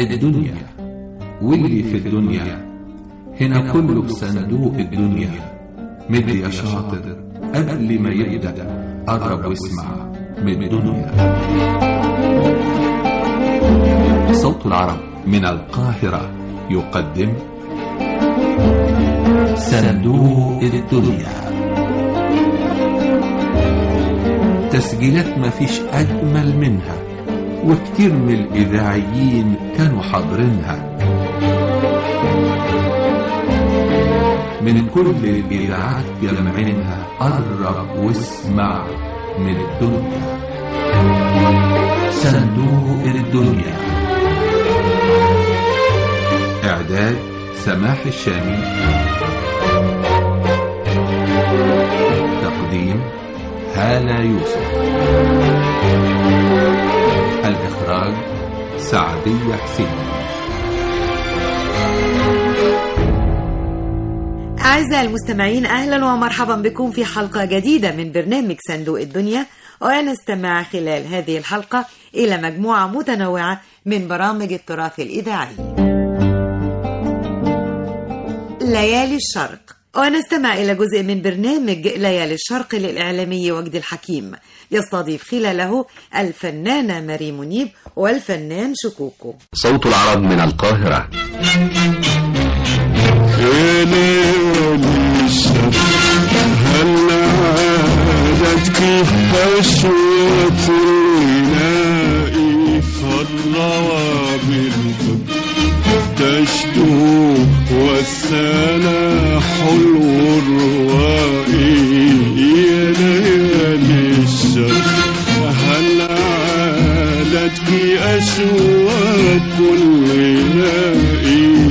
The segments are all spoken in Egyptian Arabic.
الدنيا واللي في الدنيا هنا كله بصندوق الدنيا مد يا شاطر قبل ما يبدأ قرب واسمع من الدنيا صوت العرب من القاهرة يقدم صندوق الدنيا تسجيلات ما فيش أجمل منها وكتير من الإذاعيين كانوا حاضرينها من كل الإذاعات جمعينها قرب واسمع من الدنيا صندوق الدنيا إعداد سماح الشامي تقديم هالة يوسف الإخراج سعدية حسين أعزائي المستمعين أهلا ومرحبا بكم في حلقة جديدة من برنامج صندوق الدنيا ونستمع خلال هذه الحلقة إلى مجموعة متنوعة من برامج التراث الإذاعي ليالي الشرق ونستمع إلى جزء من برنامج ليالي الشرق للإعلامي وجدي الحكيم يستضيف خلاله الفنانة ماري منيب والفنان شكوكو صوت العرب من القاهرة يا ليالي الشر هل عادتك أشواق الغناء فالروابل تشدو والسنا حلو الروائي يا ليالي الشر هل عادتك أشواق الغناء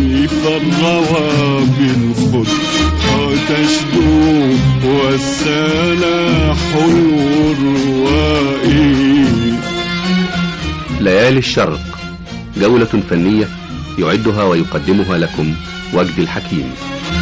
فالروابل خذ تشدو والسنا حلو الروائي ليالي الشرق جولة فنية يعدها ويقدمها لكم وجد الحكيم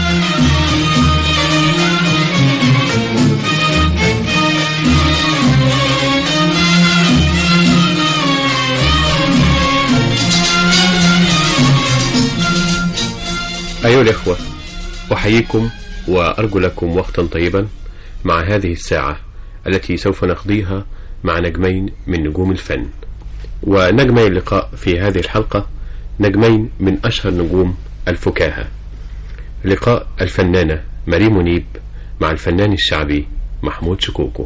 أيها الإخوة أحييكم وأرجو لكم وقتا طيبا مع هذه الساعة التي سوف نقضيها مع نجمين من نجوم الفن ونجمي اللقاء في هذه الحلقة نجمين من أشهر نجوم الفكاهة لقاء الفنانة ماري منيب مع الفنان الشعبي محمود شكوكو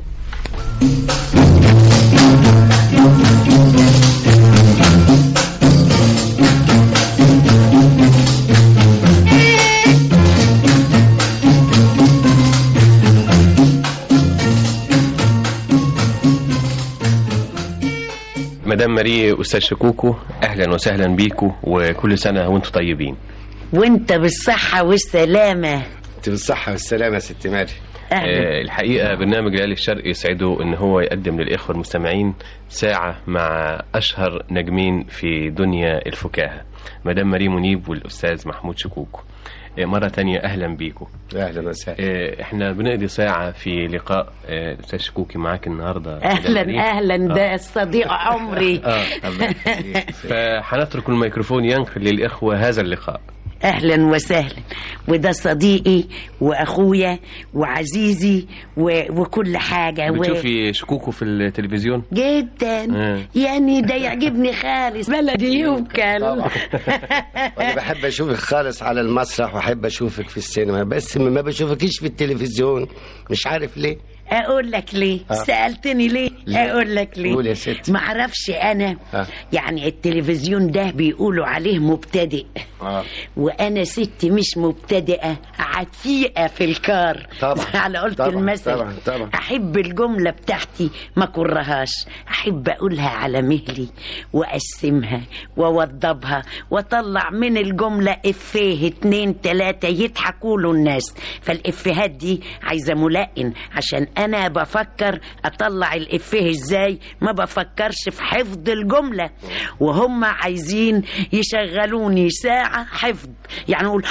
مدام ماري أستاذ شكوكو أهلا وسهلا بيكو وكل سنة وانتم طيبين وانت بالصحة والسلامة انت بالصحة والسلامة يا ست ماري أهلا آه، الحقيقة برنامج ليالي الشرق يسعده ان هو يقدم للإخوة المستمعين ساعة مع أشهر نجمين في دنيا الفكاهة مدام ماري منيب والأستاذ محمود شكوكو آه، مرة تانية أهلا بيكم أهلا وسهلا آه، احنا بنقضي ساعة في لقاء آه، أستاذ شكوكي معاك النهاردة مدام أهلا ماري. أهلا ده صديق عمري اه الله يخليك. فهنترك الميكروفون ينقل للإخوة هذا اللقاء أهلا وسهلا وده صديقي وأخويا وعزيزي و... وكل حاجة و... بتشوفي شكوكو في التلفزيون جدا آه. يعني ده يعجبني خالص بلدي يوكل طبعا وانا بحب اشوفك خالص على المسرح واحب اشوفك في السينما بس ما بشوفكيش في التلفزيون مش عارف ليه اقول لك ليه آه. سالتني ليه ليه؟ اقول لك ليه قول يا ستي. ما اعرفش انا آه. يعني التلفزيون ده بيقولوا عليه مبتدئ اه وانا ست مش مبتدئه عتيقه في الكار طبعا. على قلت طبعا، المثل طبعا، طبعا. احب الجمله بتاعتي ما كرهاش احب اقولها على مهلي واقسمها واوضبها واطلع من الجمله افيه اتنين تلاته يضحكوا له الناس فالافيهات دي عايزه ملائن عشان انا بفكر اطلع الافيه ازاي ما بفكرش في حفظ الجمله وهم عايزين يشغلوني ساعه حفظ يعني اقول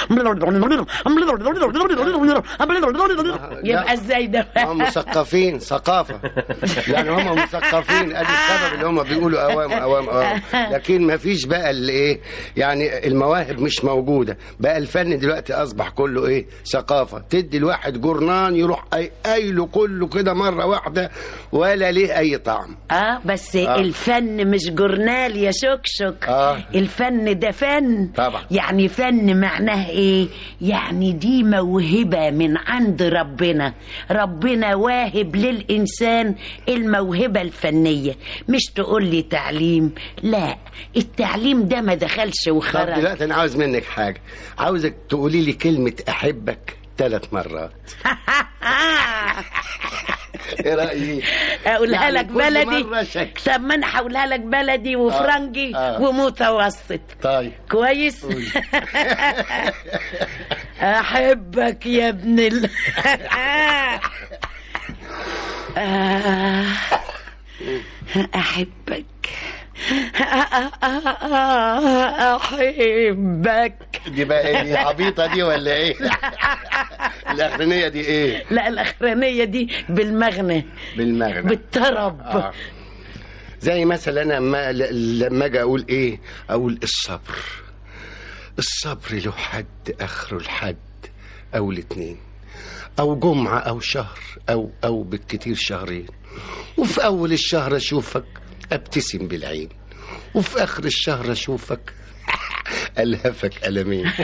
يبقى ازاي ده هم مثقفين ثقافة يعني هم مثقفين ادي السبب اللي هم بيقولوا اوام اوام اوام لكن ما فيش بقى اللي ايه يعني المواهب مش موجودة بقى الفن دلوقتي اصبح كله ايه ثقافة تدي الواحد جرنان يروح أي- قايله كله كده مرة واحدة ولا ليه اي طعم اه بس آه. آه. الفن مش جورنال يا شكشك آه. الفن ده فن طبعا. يعني فن معناه ايه يعني دي موهبة من عند ربنا ربنا واهب للإنسان الموهبة الفنية مش تقول لي تعليم لا التعليم ده ما دخلش طب وخرج دلوقتي انا عاوز منك حاجة عاوزك تقولي لي كلمة احبك ثلاث مرات ايه رأيك اقولها يعني لك كل بلدي مرة شكل. طب ما انا هقولها لك بلدي وفرنجي آه. ومتوسط طيب كويس احبك يا ابن ال آه، احبك احبك دي بقى ايه دي عبيطة دي ولا ايه الاخرانية دي ايه لا الاخرانيه دي بالمغنى بالمغنى بالطرب آه. زي مثلا انا لما لما اجي اقول ايه اقول الصبر الصبر له حد اخره الحد او الاتنين او جمعة او شهر او او بالكتير شهرين وفي اول الشهر اشوفك ابتسم بالعين وفي اخر الشهر اشوفك الهفك المين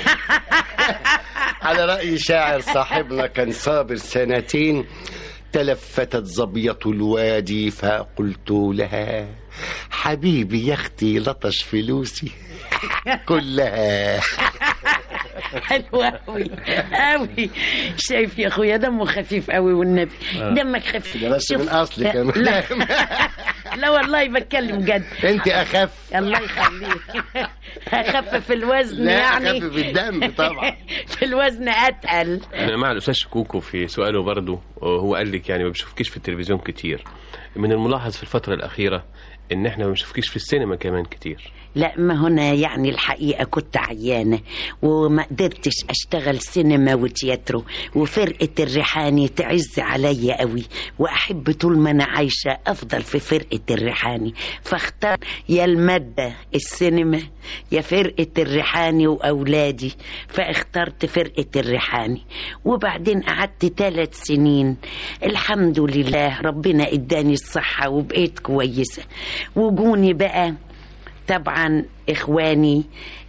على رأي شاعر صاحبنا كان صابر سنتين تلفتت ظبية الوادي فقلت لها حبيبي يا اختي لطش فلوسي كلها حلوة أوي أوي شايف يا أخويا دمه خفيف أوي والنبي دمك خفيف ده بس شوف- من أصل كمان. لا لا والله بتكلم جد انت اخف الله يخليك أخفف الوزن لا يعني اخف بالدم طبعا في الوزن أتقل انا مع الاستاذ شكوكو في سؤاله برضه هو قال لك يعني ما بشوفكيش في التلفزيون كتير من الملاحظ في الفتره الاخيره ان احنا ما بنشوفكيش في السينما كمان كتير لا ما هنا يعني الحقيقة كنت عيانة وما قدرتش أشتغل سينما وتياترو وفرقة الريحاني تعز عليا قوي وأحب طول ما أنا عايشة أفضل في فرقة الريحاني فاختار يا المادة السينما يا فرقة الريحاني وأولادي فاخترت فرقة الريحاني وبعدين قعدت ثلاث سنين الحمد لله ربنا اداني الصحة وبقيت كويسة وجوني بقى طبعا اخواني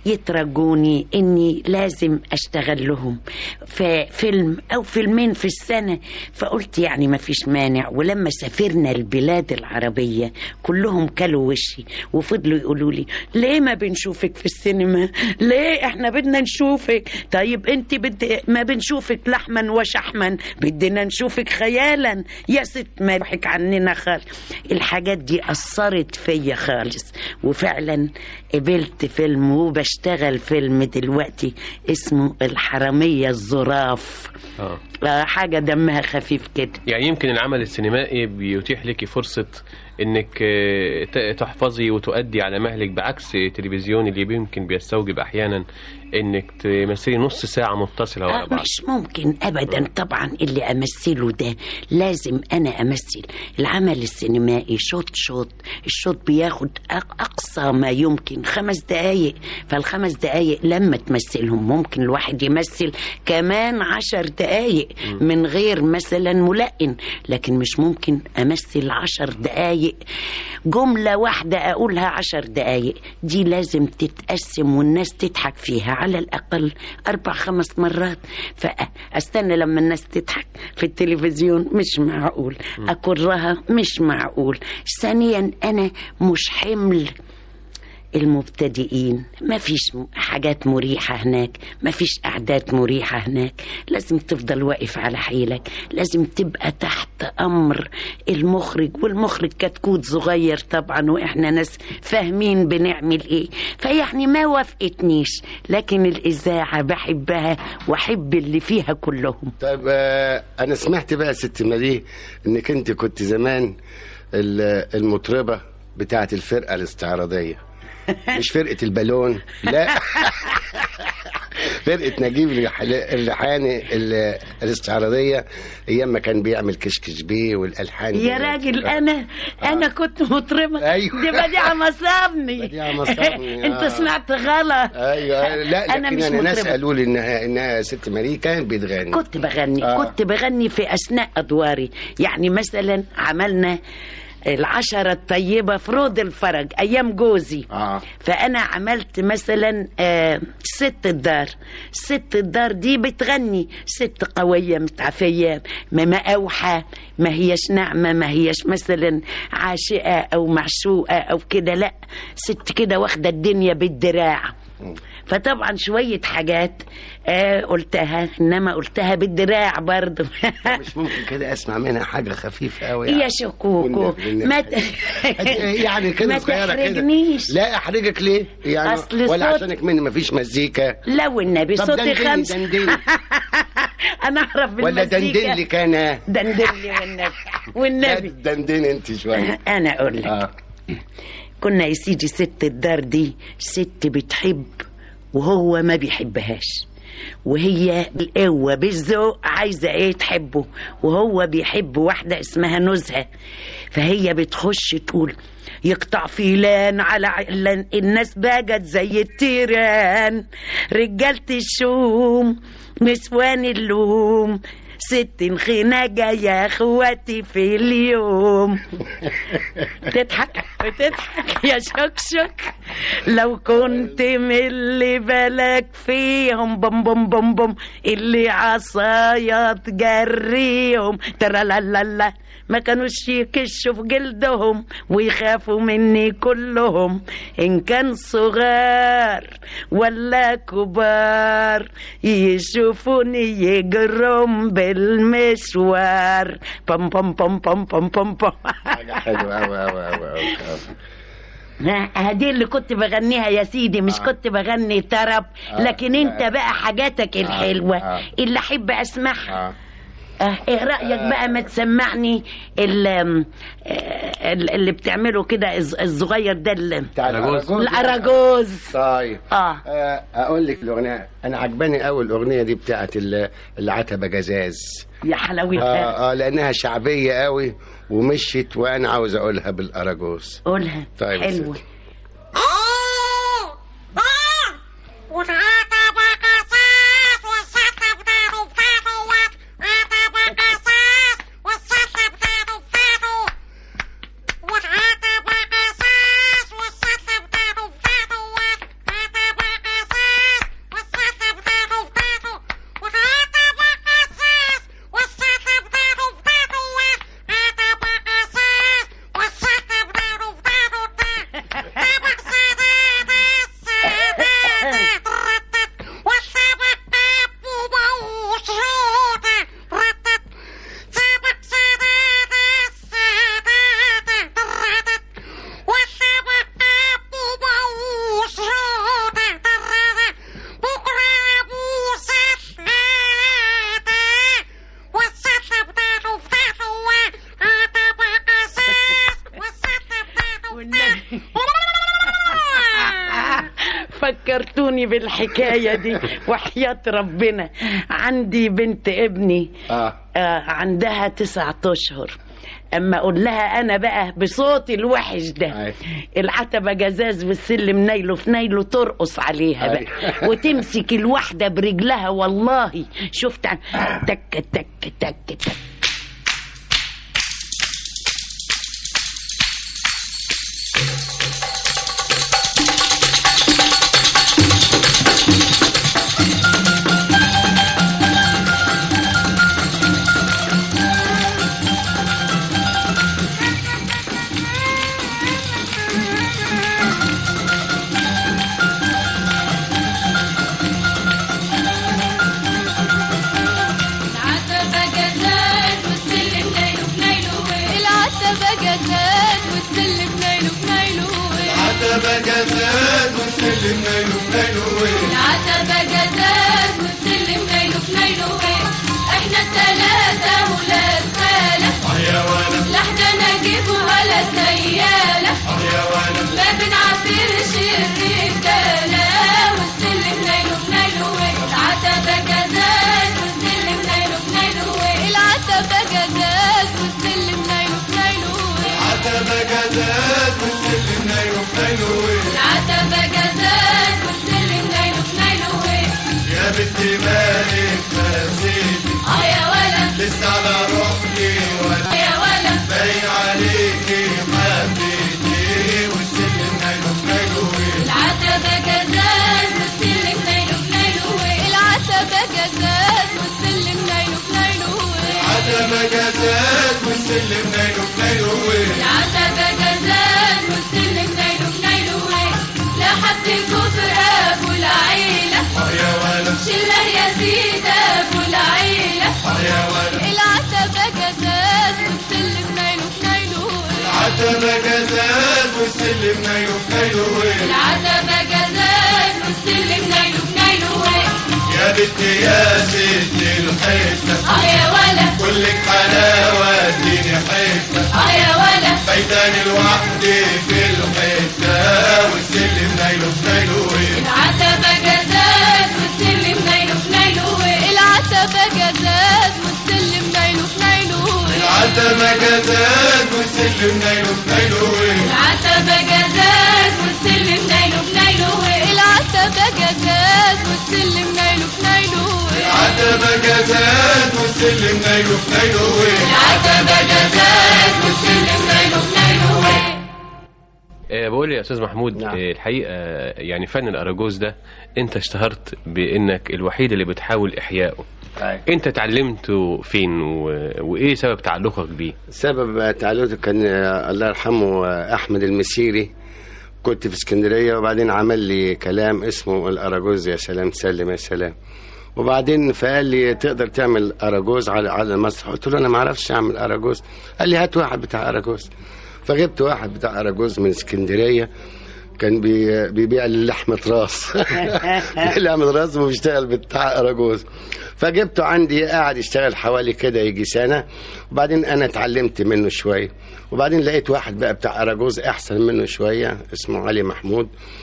يترجوني اني لازم اشتغل لهم في فيلم او فيلمين في السنه فقلت يعني ما فيش مانع ولما سافرنا البلاد العربيه كلهم كلوا وشي وفضلوا يقولوا لي ليه ما بنشوفك في السينما ليه احنا بدنا نشوفك طيب انت بد... ما بنشوفك لحما وشحما بدنا نشوفك خيالا يا ست ما يضحك عننا خالص الحاجات دي اثرت فيا خالص وفعلا قبلت فيلم وبشتغل فيلم دلوقتي اسمه الحرامية الظراف اه آه، حاجة دمها خفيف كده يعني يمكن العمل السينمائي بيتيح لك فرصة انك آه، ت- تحفظي وتؤدي على مهلك بعكس التلفزيون اللي يمكن بيستوجب احيانا انك تمثلي نص ساعة متصلة ورا آه بعض مش ممكن ابدا طبعا اللي امثله ده لازم انا امثل العمل السينمائي شوط شوط الشوط بياخد أق- اقصى ما يمكن خمس دقايق فالخمس دقايق لما تمثلهم ممكن الواحد يمثل كمان عشر دقايق من غير مثلا ملقن لكن مش ممكن امثل عشر دقايق جملة واحدة اقولها عشر دقايق دي لازم تتقسم والناس تضحك فيها على الأقل أربع خمس مرات فأستنى لما الناس تضحك في التلفزيون مش معقول أكرها مش معقول ثانيا أنا مش حمل المبتدئين ما فيش م- حاجات مريحة هناك ما فيش أعداد مريحة هناك لازم تفضل واقف على حيلك لازم تبقى تحت أمر المخرج والمخرج كتكوت صغير طبعا وإحنا ناس فاهمين بنعمل إيه فيعني ما وافقتنيش لكن الإذاعة بحبها وأحب اللي فيها كلهم طيب آه انا سمعت بقى يا ست ماريه انك انت كنت زمان ال- المطربه بتاعه الفرقه الاستعراضيه مش فرقه البالون لا فرقه نجيب الرح- الريحاني ال- الاستعراضيه ايام ما كان بيعمل كشكش بيه والالحان يا دي. راجل انا انا كنت مطربه أيوة. دي بديعه مصابني بديعة مصابني، انت آه. سمعت غلط ايوه لا أنا لكن مش انا ناس مطربة. قالوا لي انها انها ست ماريه كانت بتغني كنت بغني آه. آه. كنت بغني في اثناء ادواري يعني مثلا عملنا العشرة الطيبة في رود الفرج أيام جوزي اه فأنا عملت مثلا آه ست الدار ست الدار دي بتغني ست قوية متعفية ما ما أوحى ما هيش ناعمة ما هيش مثلا عاشقة أو معشوقة أو كده لا ست كده واخدة الدنيا بالدراع فطبعا شوية حاجات آه قلتها إنما قلتها بالدراع برضو مش ممكن كده اسمع منها حاجه خفيفه قوي يا شكوكو والنبي- ما ت... يعني كده ما صغيره كده تحرجنيش لا احرجك ليه يعني أصل ولا صوت- عشانك مني مفيش مزيكا لو النبي طب صوتي دندني- خمسة دندني. انا اعرف ولا بالمزيكا دندن لي كان دندني والنبي لا والنبي دندن انت شويه انا اقول لك اه كنا يا سيدي ست الدار دي ست بتحب وهو ما بيحبهاش وهي بالقوة بالذوق عايزة ايه تحبه وهو بيحب واحدة اسمها نزهة فهي بتخش تقول يقطع فيلان على علان الناس بقت زي التيران رجالة الشوم نسوان اللوم ست خناجة يا اخواتي في اليوم تضحك وتضحك يا شكشك لو كنت من اللي بالك فيهم بم بم بم بم اللي عصايا تجريهم ترى لا لا لا ما كانوش يكشوا في جلدهم ويخافوا مني كلهم ان كان صغار ولا كبار يشوفوني يجرم بالمشوار بم بم بم بم بم بم بم حاجه حلوه قوي قوي قوي قوي هدي اللي كنت بغنيها يا سيدي مش آه. كنت بغني طرب آه. لكن انت آه. بقى حاجاتك الحلوة آه. اللي احب اسمعها اه اه ايه رأيك بقى ما تسمعني ال- آم، آه، ال- اللي بتعمله كده الز- الصغير ده ال- بتاع الأراجوز. الأراجوز طيب اه آه، اقول لك الاغنيه انا عجباني قوي الاغنيه دي بتاعت ال- العتبه جزاز يا حلاوتها اه اه لانها شعبيه قوي ومشيت وانا عاوز اقولها بالاراجوز قولها طيب يا حلوة ستي. والنبي. فكرتوني بالحكاية دي وحياة ربنا عندي بنت ابني اه آه عندها تسعة أشهر أما أقول لها أنا بقى بصوتي الوحش ده أي. العتبة جزاز والسلم نايله في نايله ترقص عليها أي. بقى وتمسك الواحدة برجلها والله شفت عن- تك تك تك تك والسلم نايله بنايله العتبة جزاد والسلم نايله بنايله العتبة جزاز والسلم نايله بنايله احنا التلاتة ولاد خالة يا ولد لا احنا نجيب ولا سيالة يا ولد ما بنعبرش الرجالة والسلم نايله بنايله العتبة جزاز والسلم نايله بنايله العتبة جزاز والسلم نايله بنايله العتبة جزاد والسلم نايله بنايله العتبة جزاز والسلم نايله بنايله يا بنتي مالك نسيتي اه يا ولد لسه على روحي ولا اه يا ولد باين عليكي حبيتي والسلم نايله بنايله العتبة جزاز والسلم نايله بنايله العتبة جزاز والسلم نايله بنايله العتبة جزاد والسلم نايله بنايله العتبة جزاز والسلم نايله بنايله لا حد كفر ابو العيلة اه يا ولد شله يا سيد ابو العيلة اه يا ولد العتبة جزاز والسلم نايله بنايله العتبة جزاد والسلم نايله بنايله العتبة جزاز والسلم نايله بنايله يا بنتي يا ست الحته اه يا ولد كلك حلاوة اديني حتة اه يا ولد فايتاني لوحدي في الحتة والسلم نايله بنايله العتبة جزاز والسلم نايله بنايله العتبة جزاز والسلم نايله بنايله العتبة جزاد والسلم نايله بنايله العتبة جزاز والسلم نايله بنايله العتبة جزاز والسلم نايله بنايله العتبة جزاد والسلم نايله بنايله العتبة جزاز والسلم نايله بنايله آه، بقول يا استاذ محمود نعم. آه، الحقيقه آه، يعني فن الاراجوز ده انت اشتهرت بانك الوحيد اللي بتحاول احيائه انت اتعلمته فين و... وايه سبب تعلقك بيه سبب تعلقه كان آه، الله يرحمه آه، احمد المسيري كنت في اسكندريه وبعدين عمل لي كلام اسمه الاراجوز يا سلام سلم يا سلام وبعدين فقال لي تقدر تعمل اراجوز على على المسرح قلت له انا ما اعرفش اعمل اراجوز قال لي هات واحد بتاع اراجوز فجبت واحد بتاع اراجوز من اسكندريه كان بي بيبيع لي لحمة راس لحمة راس وبيشتغل بتاع أراجوز فجبته عندي قاعد يشتغل حوالي كده يجي سنة وبعدين أنا اتعلمت منه شوية وبعدين لقيت واحد بقى بتاع أراجوز أحسن منه شوية اسمه علي محمود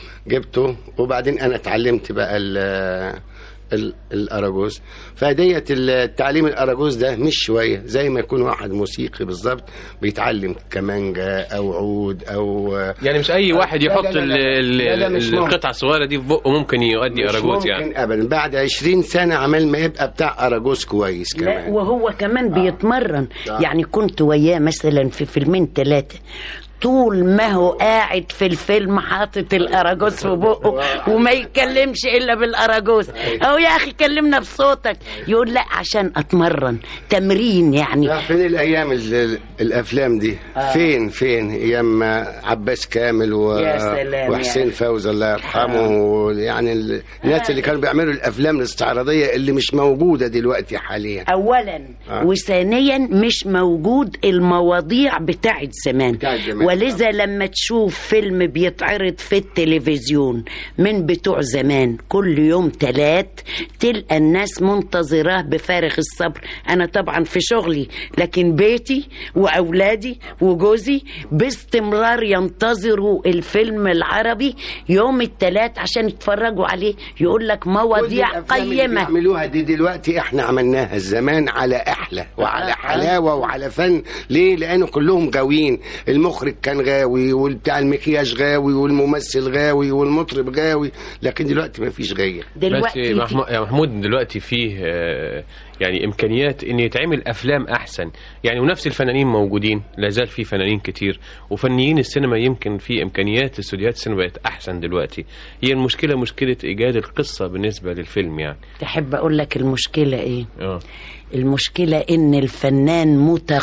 جبته وبعدين أنا اتعلمت بقى ال ال- الاراجوز فديت التعليم الاراجوز ده مش شويه زي ما يكون واحد موسيقي بالظبط بيتعلم كمانجا او عود او يعني مش اي واحد لا، يحط لا، لا، ال- لا. ال- لا، لا، مش ممكن. القطعه الصغيره دي في بقه ممكن يؤدي مش اراجوز ممكن يعني ابدا بعد 20 سنه عمال ما يبقى بتاع اراجوز كويس لا كمان وهو كمان بيتمرن آه. يعني كنت وياه مثلا في فيلمين ثلاثة طول ما هو قاعد في الفيلم حاطط الاراجوز في بقه وما يتكلمش الا بالاراجوز او يا اخي كلمنا بصوتك يقول لا عشان اتمرن تمرين يعني لا فين الايام ال- ال- الافلام دي آه. فين فين ايام عباس كامل و... يا سلام وحسين يعني. فوزي الله يرحمه يعني ال- الناس اللي كانوا بيعملوا الافلام الاستعراضيه اللي مش موجوده دلوقتي حاليا اولا آه. وثانيا مش موجود المواضيع بتاعت زمان بتاعت زمان. ولذا لما تشوف فيلم بيتعرض في التلفزيون من بتوع زمان كل يوم تلات تلقى الناس منتظراه بفارغ الصبر انا طبعا في شغلي لكن بيتي واولادي وجوزي باستمرار ينتظروا الفيلم العربي يوم التلات عشان يتفرجوا عليه يقول لك كل مواضيع الأفلام اللي قيمه بيعملوها دي دلوقتي احنا عملناها زمان على احلى وعلى حلاوه وعلى فن ليه لانه كلهم غاويين المخرج كان غاوي والبتاع المكياج غاوي والممثل غاوي والمطرب غاوي لكن دلوقتي ما فيش غيه بس دلوقتي محمود يا محمود دلوقتي فيه آه، يعني امكانيات ان يتعمل افلام احسن يعني ونفس الفنانين موجودين لا زال في فنانين كتير وفنيين السينما يمكن في امكانيات استوديوهات السينما بقت احسن دلوقتي هي المشكله مشكله ايجاد القصه بالنسبه للفيلم يعني تحب اقول لك المشكله ايه اه المشكله ان الفنان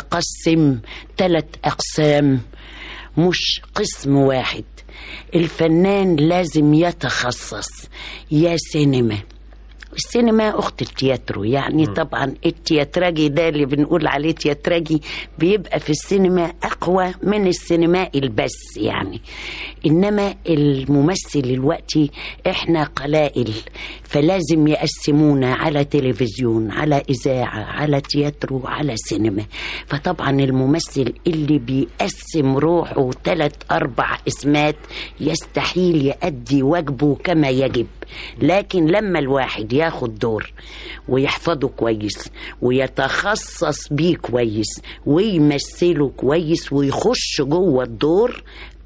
متقسم ثلاث اقسام مش قسم واحد الفنان لازم يتخصص يا سينما السينما اخت التياترو يعني طبعا التياتراجي ده اللي بنقول عليه تياتراجي بيبقى في السينما اقوى من السينما البس يعني انما الممثل الوقتي احنا قلائل فلازم يقسمونا على تلفزيون على اذاعه على تياترو على سينما فطبعا الممثل اللي بيقسم روحه ثلاث اربع اسمات يستحيل يأدي واجبه كما يجب لكن لما الواحد ياخد دور ويحفظه كويس ويتخصص بيه كويس ويمثله كويس ويخش جوه الدور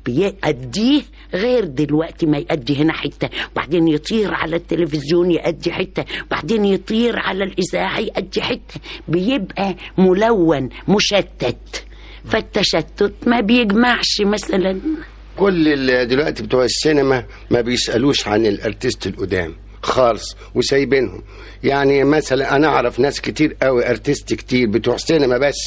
بيأديه غير دلوقتي ما يأدي هنا حتة وبعدين يطير على التلفزيون يأدي حتة وبعدين يطير على الإذاعة يأدي حتة بيبقى ملون مشتت فالتشتت ما بيجمعش مثلا كل ال- دلوقتي بتوع السينما ما بيسألوش عن الارتيست القدام خالص وسايبينهم يعني مثلا انا اعرف ناس كتير قوي ارتيست كتير بتوع سينما بس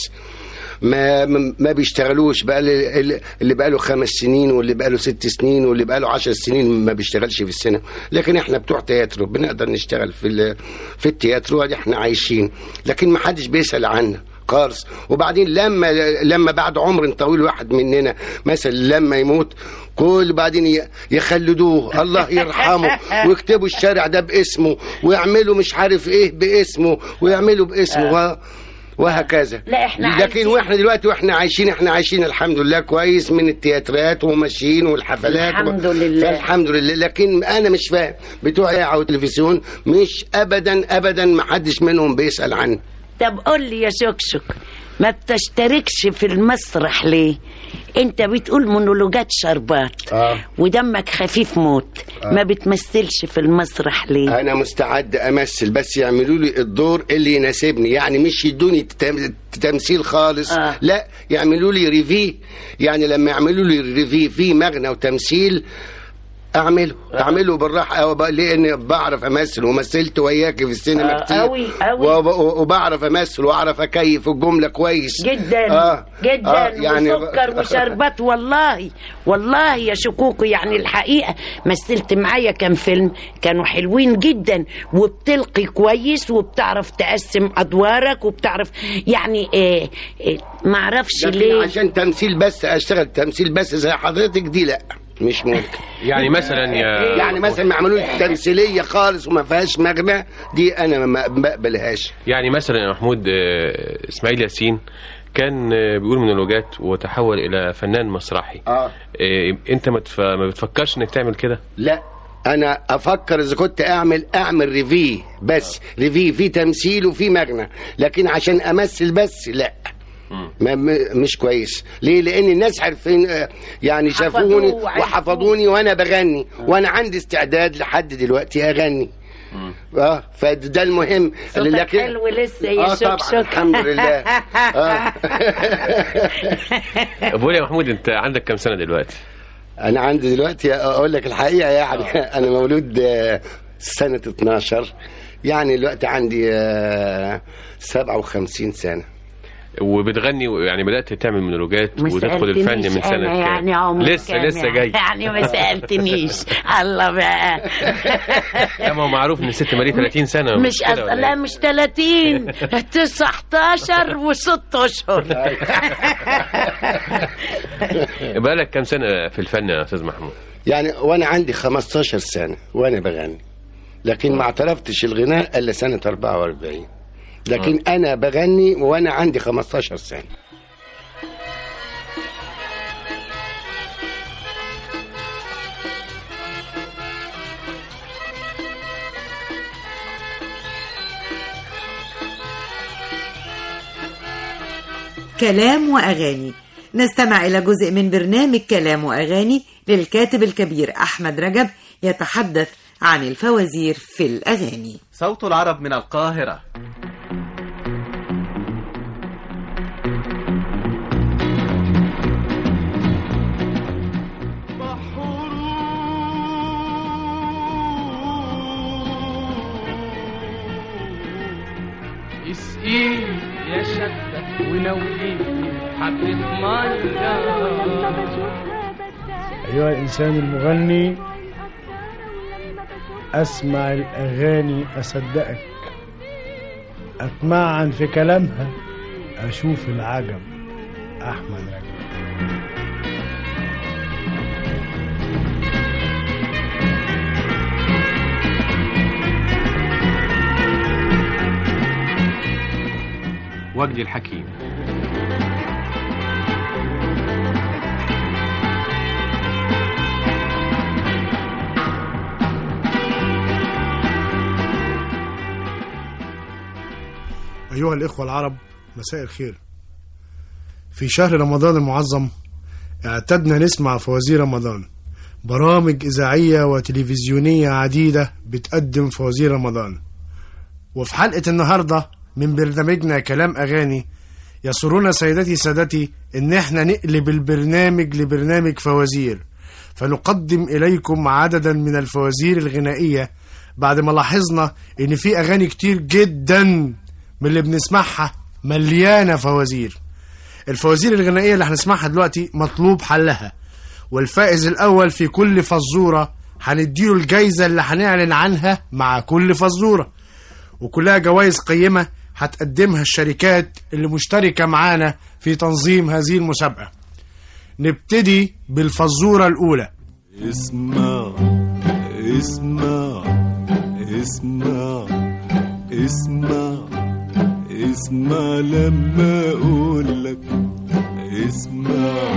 ما ما- ما بيشتغلوش بقى اللي اللي بقى له خمس سنين واللي بقى له ست سنين واللي بقى له عشر سنين ما بيشتغلش في السينما لكن احنا بتوع تياترو بنقدر نشتغل في ال- في التياترو ادي احنا عايشين لكن ما حدش بيسأل عنا خالص وبعدين لما لما بعد عمر طويل واحد مننا مثلا لما يموت كل بعدين ي- يخلدوه الله يرحمه ويكتبوا الشارع ده باسمه ويعملوا مش عارف ايه باسمه ويعملوا باسمه و- وهكذا لا، إحنا لكن عايزين- واحنا دلوقتي واحنا عايشين احنا عايشين الحمد لله كويس من التياترات وماشيين والحفلات الحمد لله. فالحمد لله لكن انا مش فاهم بتوع اذاعه وتلفزيون مش ابدا ابدا ما حدش منهم بيسال عني طب قول لي يا شكشك ما بتشتركش في المسرح ليه انت بتقول مونولوجات شربات آه. ودمك خفيف موت ما بتمثلش في المسرح ليه انا مستعد امثل بس يعملوا لي الدور اللي يناسبني يعني مش يدوني تم- تمثيل خالص آه. لا يعملوا لي ريفي يعني لما يعملوا لي ريفي في مغنى وتمثيل اعمله اعمله بالراحه أو ب- لان بعرف امثل ومثلت وياك في السينما آه، كتير أوي، أوي. وب- وبعرف امثل واعرف اكيف الجمله كويس جدا آه. جدا آه. يعني وسكر وشربات والله والله يا شكوكو يعني الحقيقه مثلت معايا كام فيلم كانوا حلوين جدا وبتلقي كويس وبتعرف تقسم ادوارك وبتعرف يعني إيه إيه معرفش لكن ليه عشان تمثيل بس اشتغل تمثيل بس زي حضرتك دي لا مش ممكن يعني مثلا يا يعني مثلا ما عملوا لي تمثيليه خالص وما فيهاش مغنى دي انا ما ما بقبلهاش يعني مثلا يا محمود آه، اسماعيل ياسين كان آه، بيقول مونولوجات وتحول الى فنان مسرحي اه آه، انت ما تف- ما بتفكرش انك تعمل كده لا انا افكر اذا كنت اعمل اعمل ريفي بس ريفي في تمثيل وفي مغنى لكن عشان امثل بس لا ما م- مش كويس ليه لان الناس عارفين آه، يعني شافوني حفظوه وعرفوه. وحفظوني وانا بغني وانا عندي استعداد لحد دلوقتي اغني اه فده المهم صوتك حلو لسه يا آه طبعا شكشك الحمد لله آه. بقول يا محمود انت عندك كام سنه دلوقتي انا عندي دلوقتي اقول لك الحقيقه يعني انا مولود آه، سنه 12 يعني دلوقتي عندي آه، 57 سنه وبتغني يعني بدات تعمل مونولوجات ما وتدخل الفن سألتنيش من سنه أنا كام يعني عمر لسه كام لسه يعني. جاي يعني ما سألتنيش الله بقى لا ما هو معروف ان الست ماليه 30 سنه مش كده أص... ولا لا إيه؟ مش 30 19 وست اشهر بقالك كام سنه في الفن يا استاذ محمود يعني وانا عندي 15 سنه وانا بغني لكن ما اعترفتش الغناء الا سنه 44 لكن انا بغني وانا عندي 15 سنه كلام وأغاني نستمع إلى جزء من برنامج كلام وأغاني للكاتب الكبير أحمد رجب يتحدث عن الفوازير في الأغاني صوت العرب من القاهرة اسقي يا شدة ونولي حبة مية أيها الإنسان المغني أسمع الأغاني أصدقك أتمعن في كلامها أشوف العجب أحمد رجب وجدي الحكيم أيها الإخوة العرب مساء الخير في شهر رمضان المعظم اعتدنا نسمع فوازير رمضان برامج إذاعية وتلفزيونية عديدة بتقدم فوازير رمضان وفي حلقة النهاردة من برنامجنا كلام أغاني يسرنا سيدتي سادتي إن احنا نقلب البرنامج لبرنامج فوازير فنقدم إليكم عددا من الفوازير الغنائية بعد ما لاحظنا إن في أغاني كتير جدا من اللي بنسمعها مليانة فوازير الفوازير الغنائية اللي هنسمعها دلوقتي مطلوب حلها والفائز الأول في كل فزورة هنديله الجايزة اللي هنعلن عنها مع كل فزورة وكلها جوائز قيمة هتقدمها الشركات اللي مشتركة معانا في تنظيم هذه المسابقة نبتدي بالفزورة الأولى اسمع اسمع اسمع اسمع اسمع لما اقول لك اسمع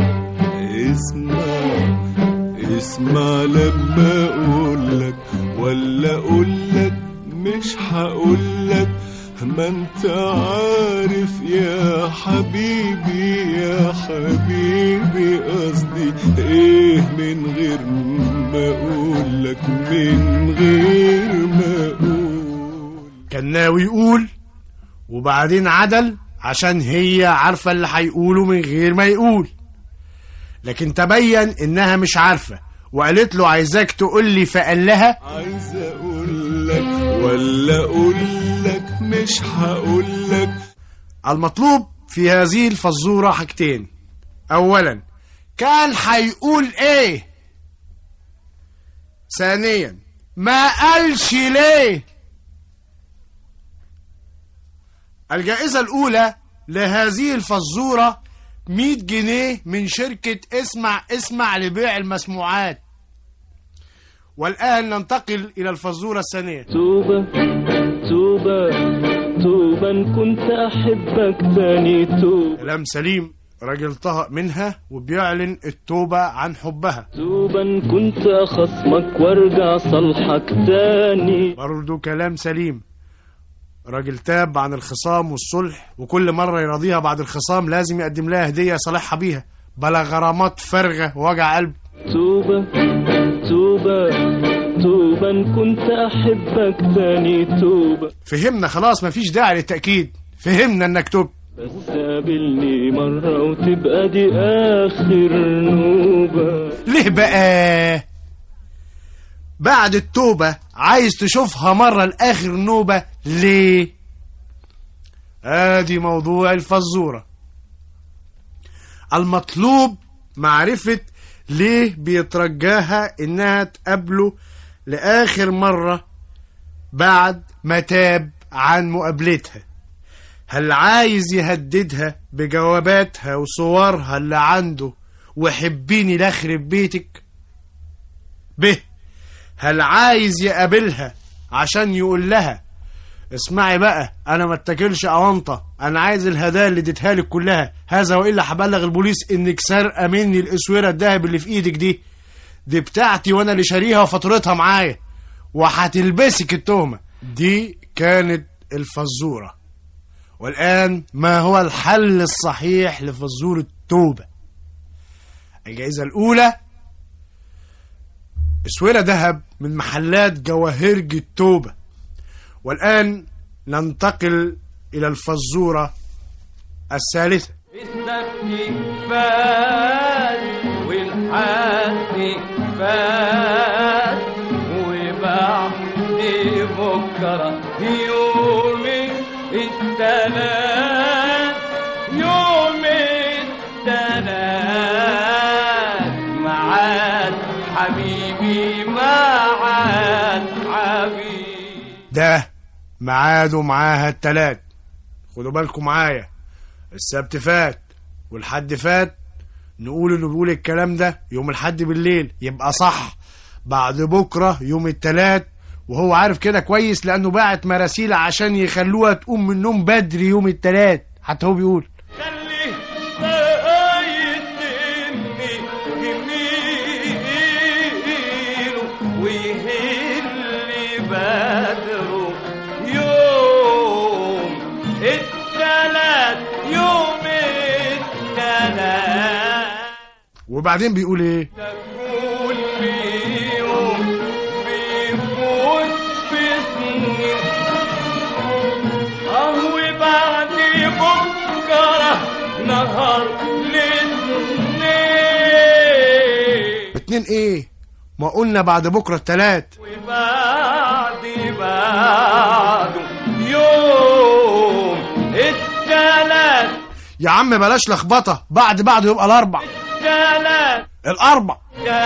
اسمع اسمع لما اقول لك ولا اقول لك مش هقول لك ما انت عارف يا حبيبي يا حبيبي قصدي ايه من غير ما اقول لك من غير ما اقول كان ناوي يقول وبعدين عدل عشان هي عارفة اللي هيقوله من غير ما يقول لكن تبين انها مش عارفة وقالت له عايزاك تقول لي فقال لها عايز اقول لك ولا اقول لك مش هقول لك المطلوب في هذه الفزورة حاجتين اولا كان هيقول ايه ثانيا ما قالش ليه الجائزة الأولى لهذه الفزورة 100 جنيه من شركة اسمع اسمع لبيع المسموعات والآن ننتقل إلى الفزورة الثانية توبة توبة توبة إن كنت أحبك تاني توبة كلام سليم راجل طهق منها وبيعلن التوبة عن حبها توبة إن كنت أخصمك وارجع صالحك تاني برضو كلام سليم راجل تاب عن الخصام والصلح وكل مرة يراضيها بعد الخصام لازم يقدم لها هدية صالحها بيها بلا غرامات فارغة ووجع قلب توبة توبة توبة إن كنت أحبك تاني توبة فهمنا خلاص مفيش داعي للتأكيد فهمنا انك تبت بس قابلني مرة وتبقى دي آخر نوبة ليه بقى بعد التوبة عايز تشوفها مرة لآخر نوبة ليه ادي موضوع الفزورة المطلوب معرفة ليه بيترجاها انها تقابله لآخر مرة بعد ما تاب عن مقابلتها هل عايز يهددها بجواباتها وصورها اللي عنده وحبيني لاخرب بيتك به هل عايز يقابلها عشان يقول لها اسمعي بقى انا ما اتاكلش اونطه انا عايز الهدايا اللي اديتها لك كلها هذا والا هبلغ البوليس انك سارقه مني الاسوره الذهب اللي في ايدك دي دي بتاعتي وانا اللي شاريها وفاتورتها معايا وهتلبسك التهمه دي كانت الفزوره والان ما هو الحل الصحيح لفزوره التوبه الجائزه الاولى اسوره ذهب من محلات جواهرج التوبه والآن ننتقل إلى الفزورة الثالثة السبت فات والحد فات وبعد بكرة يوم التلات يوم التلات معاد حبيبي معاد ده ميعاده معاها التلات خدوا بالكم معايا السبت فات والحد فات نقول انه بيقول الكلام ده يوم الحد بالليل يبقى صح بعد بكره يوم التلات وهو عارف كده كويس لانه باعت مراسيل عشان يخلوها تقوم من النوم بدري يوم التلات حتى هو بيقول ويهل بدره يوم التلات يوم التلات وبعدين بيقول ايه كل يوم بيفوت بسنين اهو بعد بكره نهار الاثنين اتنين ايه ما قلنا بعد بكره التلات وبعد بعده يوم التلات يا عم بلاش لخبطه بعد بعده يبقى الاربع تلات الاربع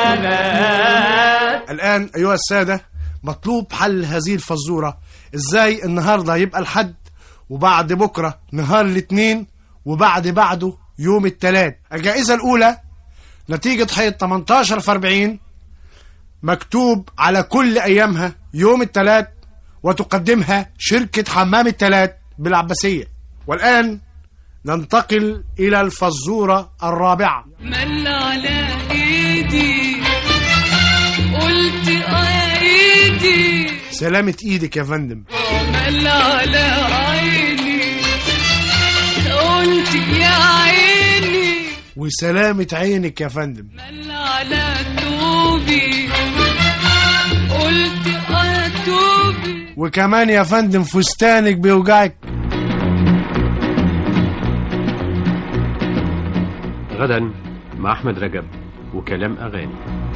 تلات الآن أيها السادة مطلوب حل هذه الفزورة إزاي النهاردة يبقى الحد وبعد بكرة نهار الاثنين وبعد بعده يوم التلات الجائزة الأولى نتيجة حيط 18 في 40 مكتوب على كل أيامها يوم التلات وتقدمها شركة حمام التلات بالعباسية والآن ننتقل إلى الفزورة الرابعة مل على ايدي قلت اه يا ايدي سلامة إيدك يا فندم مل على عيني قلت يا عيني وسلامة عينك يا فندم مل على توبي قلت اه يا توبي وكمان يا فندم فستانك بيوجعك غدا مع أحمد رجب وكلام أغاني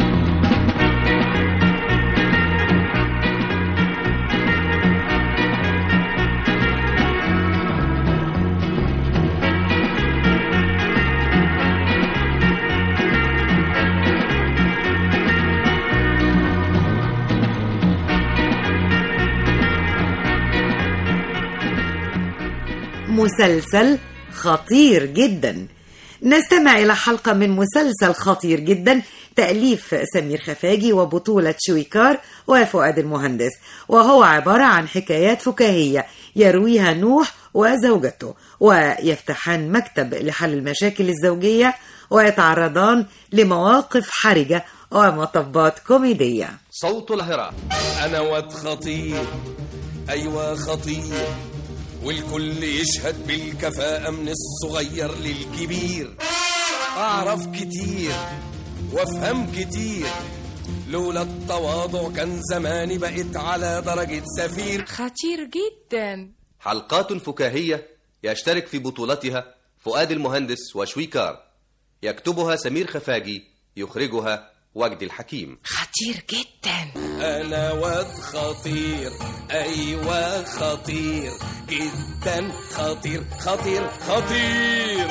مسلسل خطير جدا نستمع إلى حلقة من مسلسل خطير جدا تأليف سمير خفاجي وبطولة شويكار وفؤاد المهندس وهو عبارة عن حكايات فكاهية يرويها نوح وزوجته ويفتحان مكتب لحل المشاكل الزوجية ويتعرضان لمواقف حرجة ومطبات كوميدية صوت الهراء أنا واد خطير أيوة خطير والكل يشهد بالكفاءة من الصغير للكبير أعرف كتير وأفهم كتير لولا التواضع كان زماني بقيت على درجة سفير خطير جدا حلقات فكاهية يشترك في بطولتها فؤاد المهندس وشويكار يكتبها سمير خفاجي يخرجها وجدي الحكيم خطير جدا أنا واد خطير أيوة خطير جدا خطير خطير خطير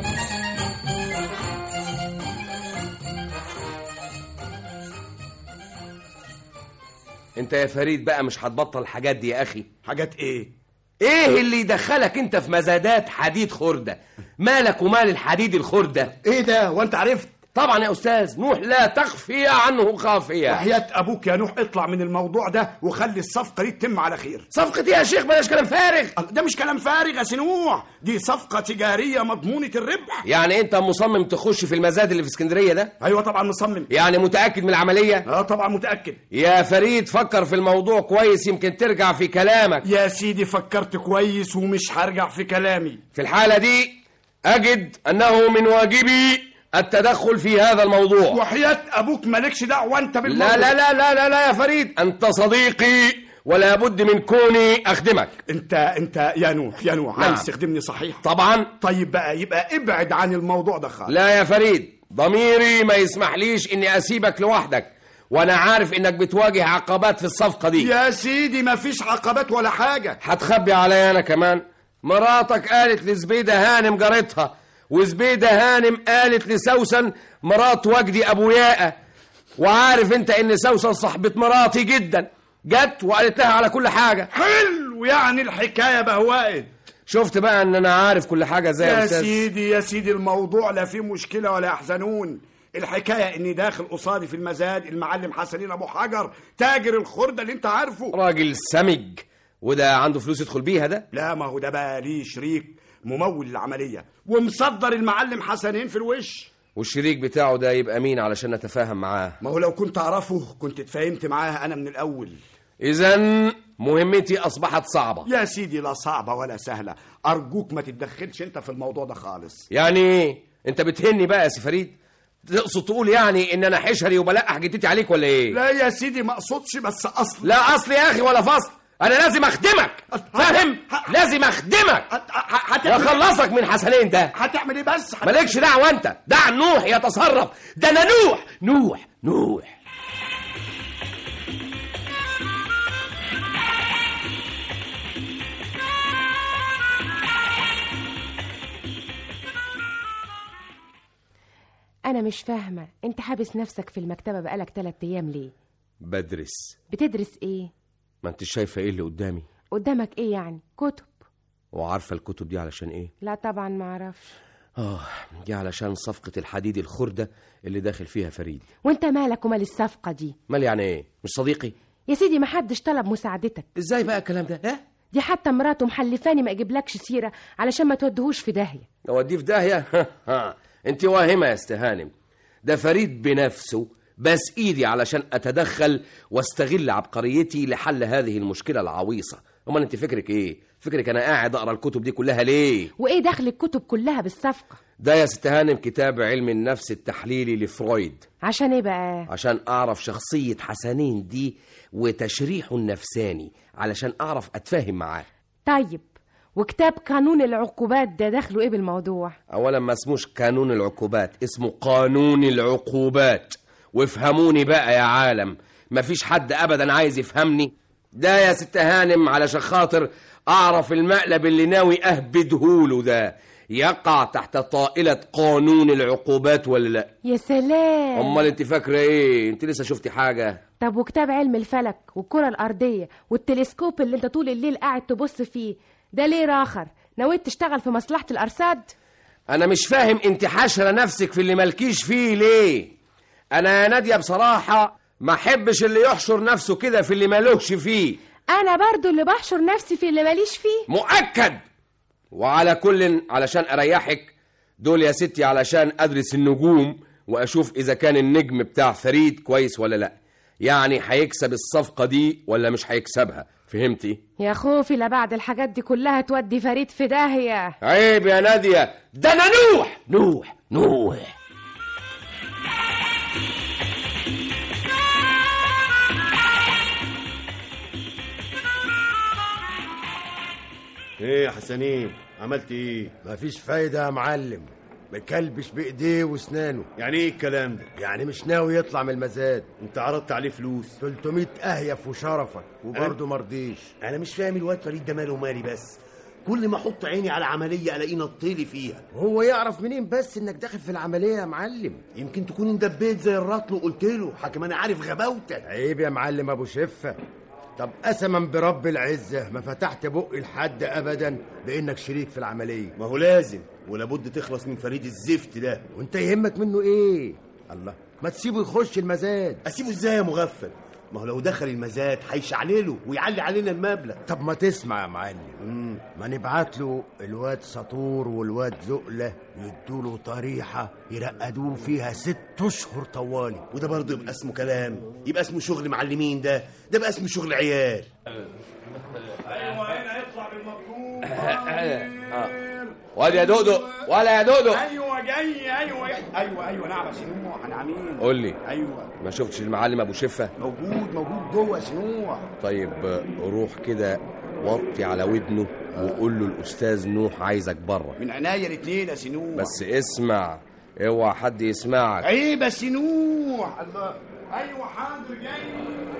انت يا فريد بقى مش هتبطل الحاجات دي يا اخي حاجات ايه ايه اللي يدخلك انت في مزادات حديد خردة مالك ومال الحديد الخردة ايه ده وانت عرفت طبعا يا استاذ نوح لا تخفي عنه خافية وحياة ابوك يا نوح اطلع من الموضوع ده وخلي الصفقة دي تتم على خير صفقة ايه يا شيخ بلاش كلام فارغ ده مش كلام فارغ يا سنوح دي صفقة تجارية مضمونة الربح يعني انت مصمم تخش في المزاد اللي في اسكندرية ده ايوه طبعا مصمم يعني متأكد من العملية اه طبعا متأكد يا فريد فكر في الموضوع كويس يمكن ترجع في كلامك يا سيدي فكرت كويس ومش هرجع في كلامي في الحالة دي أجد أنه من واجبي التدخل في هذا الموضوع وحياة ابوك مالكش دعوة انت بالموضوع لا لا لا لا لا لا يا فريد أنت صديقي ولا بد من كوني أخدمك انت انت يا نوح يا نوح نعم. عايز تخدمني صحيح طبعا طيب بقى يبقى ابعد عن الموضوع ده خالص لا يا فريد ضميري ما يسمحليش إني أسيبك لوحدك وأنا عارف إنك بتواجه عقبات في الصفقة دي يا سيدي ما فيش عقبات ولا حاجة هتخبي عليا أنا كمان مراتك قالت لزبيدة هانم جارتها وزبيدة هانم قالت لسوسن مرات وجدي أبو ياقة وعارف انت ان سوسن صاحبة مراتي جدا جت وقالت لها على كل حاجه حلو يعني الحكايه بهوقت شفت بقى ان انا عارف كل حاجه ازاي يا يا استاذ سيدي يا سيدي الموضوع لا فيه مشكله ولا يحزنون الحكايه اني داخل قصادي في المزاد المعلم حسنين ابو حجر تاجر الخرده اللي انت عارفه راجل سمج وده عنده فلوس يدخل بيها ده لا ما هو ده بقى ليه شريك ممول العمليه ومصدر المعلم حسنين في الوش والشريك بتاعه ده يبقى مين علشان نتفاهم معاه ما هو لو كنت اعرفه كنت اتفاهمت معاه انا من الاول اذا مهمتي اصبحت صعبه يا سيدي لا صعبه ولا سهله ارجوك ما تتدخلش انت في الموضوع ده خالص يعني ايه انت بتهني بقى يا سي فريد تقصد تقول يعني ان انا حشري وبلقح جدتي عليك ولا ايه لا يا سيدي ما اقصدش بس اصل لا اصل يا اخي ولا فصل انا لازم اخدمك فاهم لازم اخدمك اخلصك من حسنين ده هتعمل ايه بس مالكش دعوه انت دع نوح يتصرف ده انا نوح نوح نوح أنا مش فاهمة أنت حابس نفسك في المكتبة بقالك تلات أيام ليه؟ بدرس بتدرس إيه؟ ما انت شايفه ايه اللي قدامي قدامك إيه يعني؟ كتب وعارفه الكتب دي علشان ايه لا طبعا معرفش اه دي علشان صفقه الحديد الخرده اللي داخل فيها فريد وأنت مالك ومال الصفقة دي؟ مال يعني ايه مش صديقي يا سيدي محدش طلب مساعدتك ازاي بقى الكلام ده ها دي حتى مراته محلفاني ما اجيبلكش سيرة علشان ما تودهوش في داهية اوديه في داهيه انت واهمه يا استهانم ده فريد بنفسه بس ايدي علشان اتدخل واستغل عبقريتي لحل هذه المشكله العويصه امال انت فكرك ايه فكرك انا قاعد اقرا الكتب دي كلها ليه وإيه دخل الكتب كلها بالصفقة؟ ده يا ست هانم كتاب علم النفس التحليلي لفرويد عشان إيه بقى؟ عشان اعرف شخصيه حسنين دي وتشريحه النفساني علشان اعرف اتفاهم معاه طيب وكتاب قانون العقوبات ده دخله إيه بالموضوع؟ اولا ما اسموش قانون العقوبات اسمه قانون العقوبات وافهموني بقى يا عالم مفيش حد ابدا عايز يفهمني ده يا ست هانم علشان خاطر اعرف المقلب اللي ناوي اهبدهوله ده يقع تحت طائلة قانون العقوبات ولا لا يا سلام امال انت فاكره ايه انت لسه شفتي حاجه طب وكتاب علم الفلك والكرة الأرضية والتلسكوب اللي انت طول الليل قاعد تبص فيه ده ليه راخر؟ نويت تشتغل في مصلحة الأرصاد؟ انا مش فاهم انت حاشره نفسك في اللي مالكيش فيه ليه انا يا ناديه بصراحه ما احبش اللي يحشر نفسه كده في اللي مالوش فيه أنا برضو اللي بحشر نفسي في اللي ماليش فيه مؤكد وعلى كل علشان اريحك دول يا ستي علشان ادرس النجوم واشوف اذا كان النجم بتاع فريد كويس ولا لا يعني هيكسب الصفقه دي ولا مش هيكسبها فهمتي يا خوفي لا بعد الحاجات دي كلها تودي فريد في داهية عيب يا ناديه ده انا نوح نوح نوح ايه يا حسنين عملت ايه مفيش فايدة يا معلم مكلبش بايديه واسنانه يعني ايه الكلام ده يعني مش ناوي يطلع من المزاد انت عرضت عليه فلوس 300 اهيف وشرفك وبرضه مرضيش انا مش فاهم الواد فريد ده ماله ومالي بس كل ما احط عيني على عمليه الاقيه نطيلي فيها وهو يعرف منين بس انك داخل في العملية يا معلم يمكن تكون اندبيت زي الرطل وقلت له حكم انا عارف غباوتك عيب يا معلم ابو شفة طب قسما برب العزة ما فتحت بقي لحد ابدا بانك شريك في العملية ما هو لازم ولابد تخلص من فريد الزفت ده وانت يهمك منه ايه الله ما تسيبه يخش المزاد اسيبه ازاي يا مغفل ما هو لو دخل المزاد هيشعلله ويعلي علينا المبلغ طب ما تسمع يا معلم ما نبعت له الواد سطور والواد زقلة يدوله طريحة يرقدوه فيها ست اشهر طوالي وده برضه يبقى اسمه كلام يبقى اسمه شغل معلمين ده ده بقى اسمه شغل عيال ايوه هنا يطلع بالمطلوب ولا يا دودو ولا يا دودو ايوه جاي ايوه ايوه ايوه نعم يا سنوح انا عميل قول لي ايوه ما شفتش المعلم ابو شفه موجود موجود جوه يا سنوح طيب روح كده وطي على ودنه وقول له الاستاذ نوح عايزك بره من عناية الاثنين يا سنوح بس اسمع اوعى حد يسمعك عيب يا سنوح الله ايوه حاضر جاي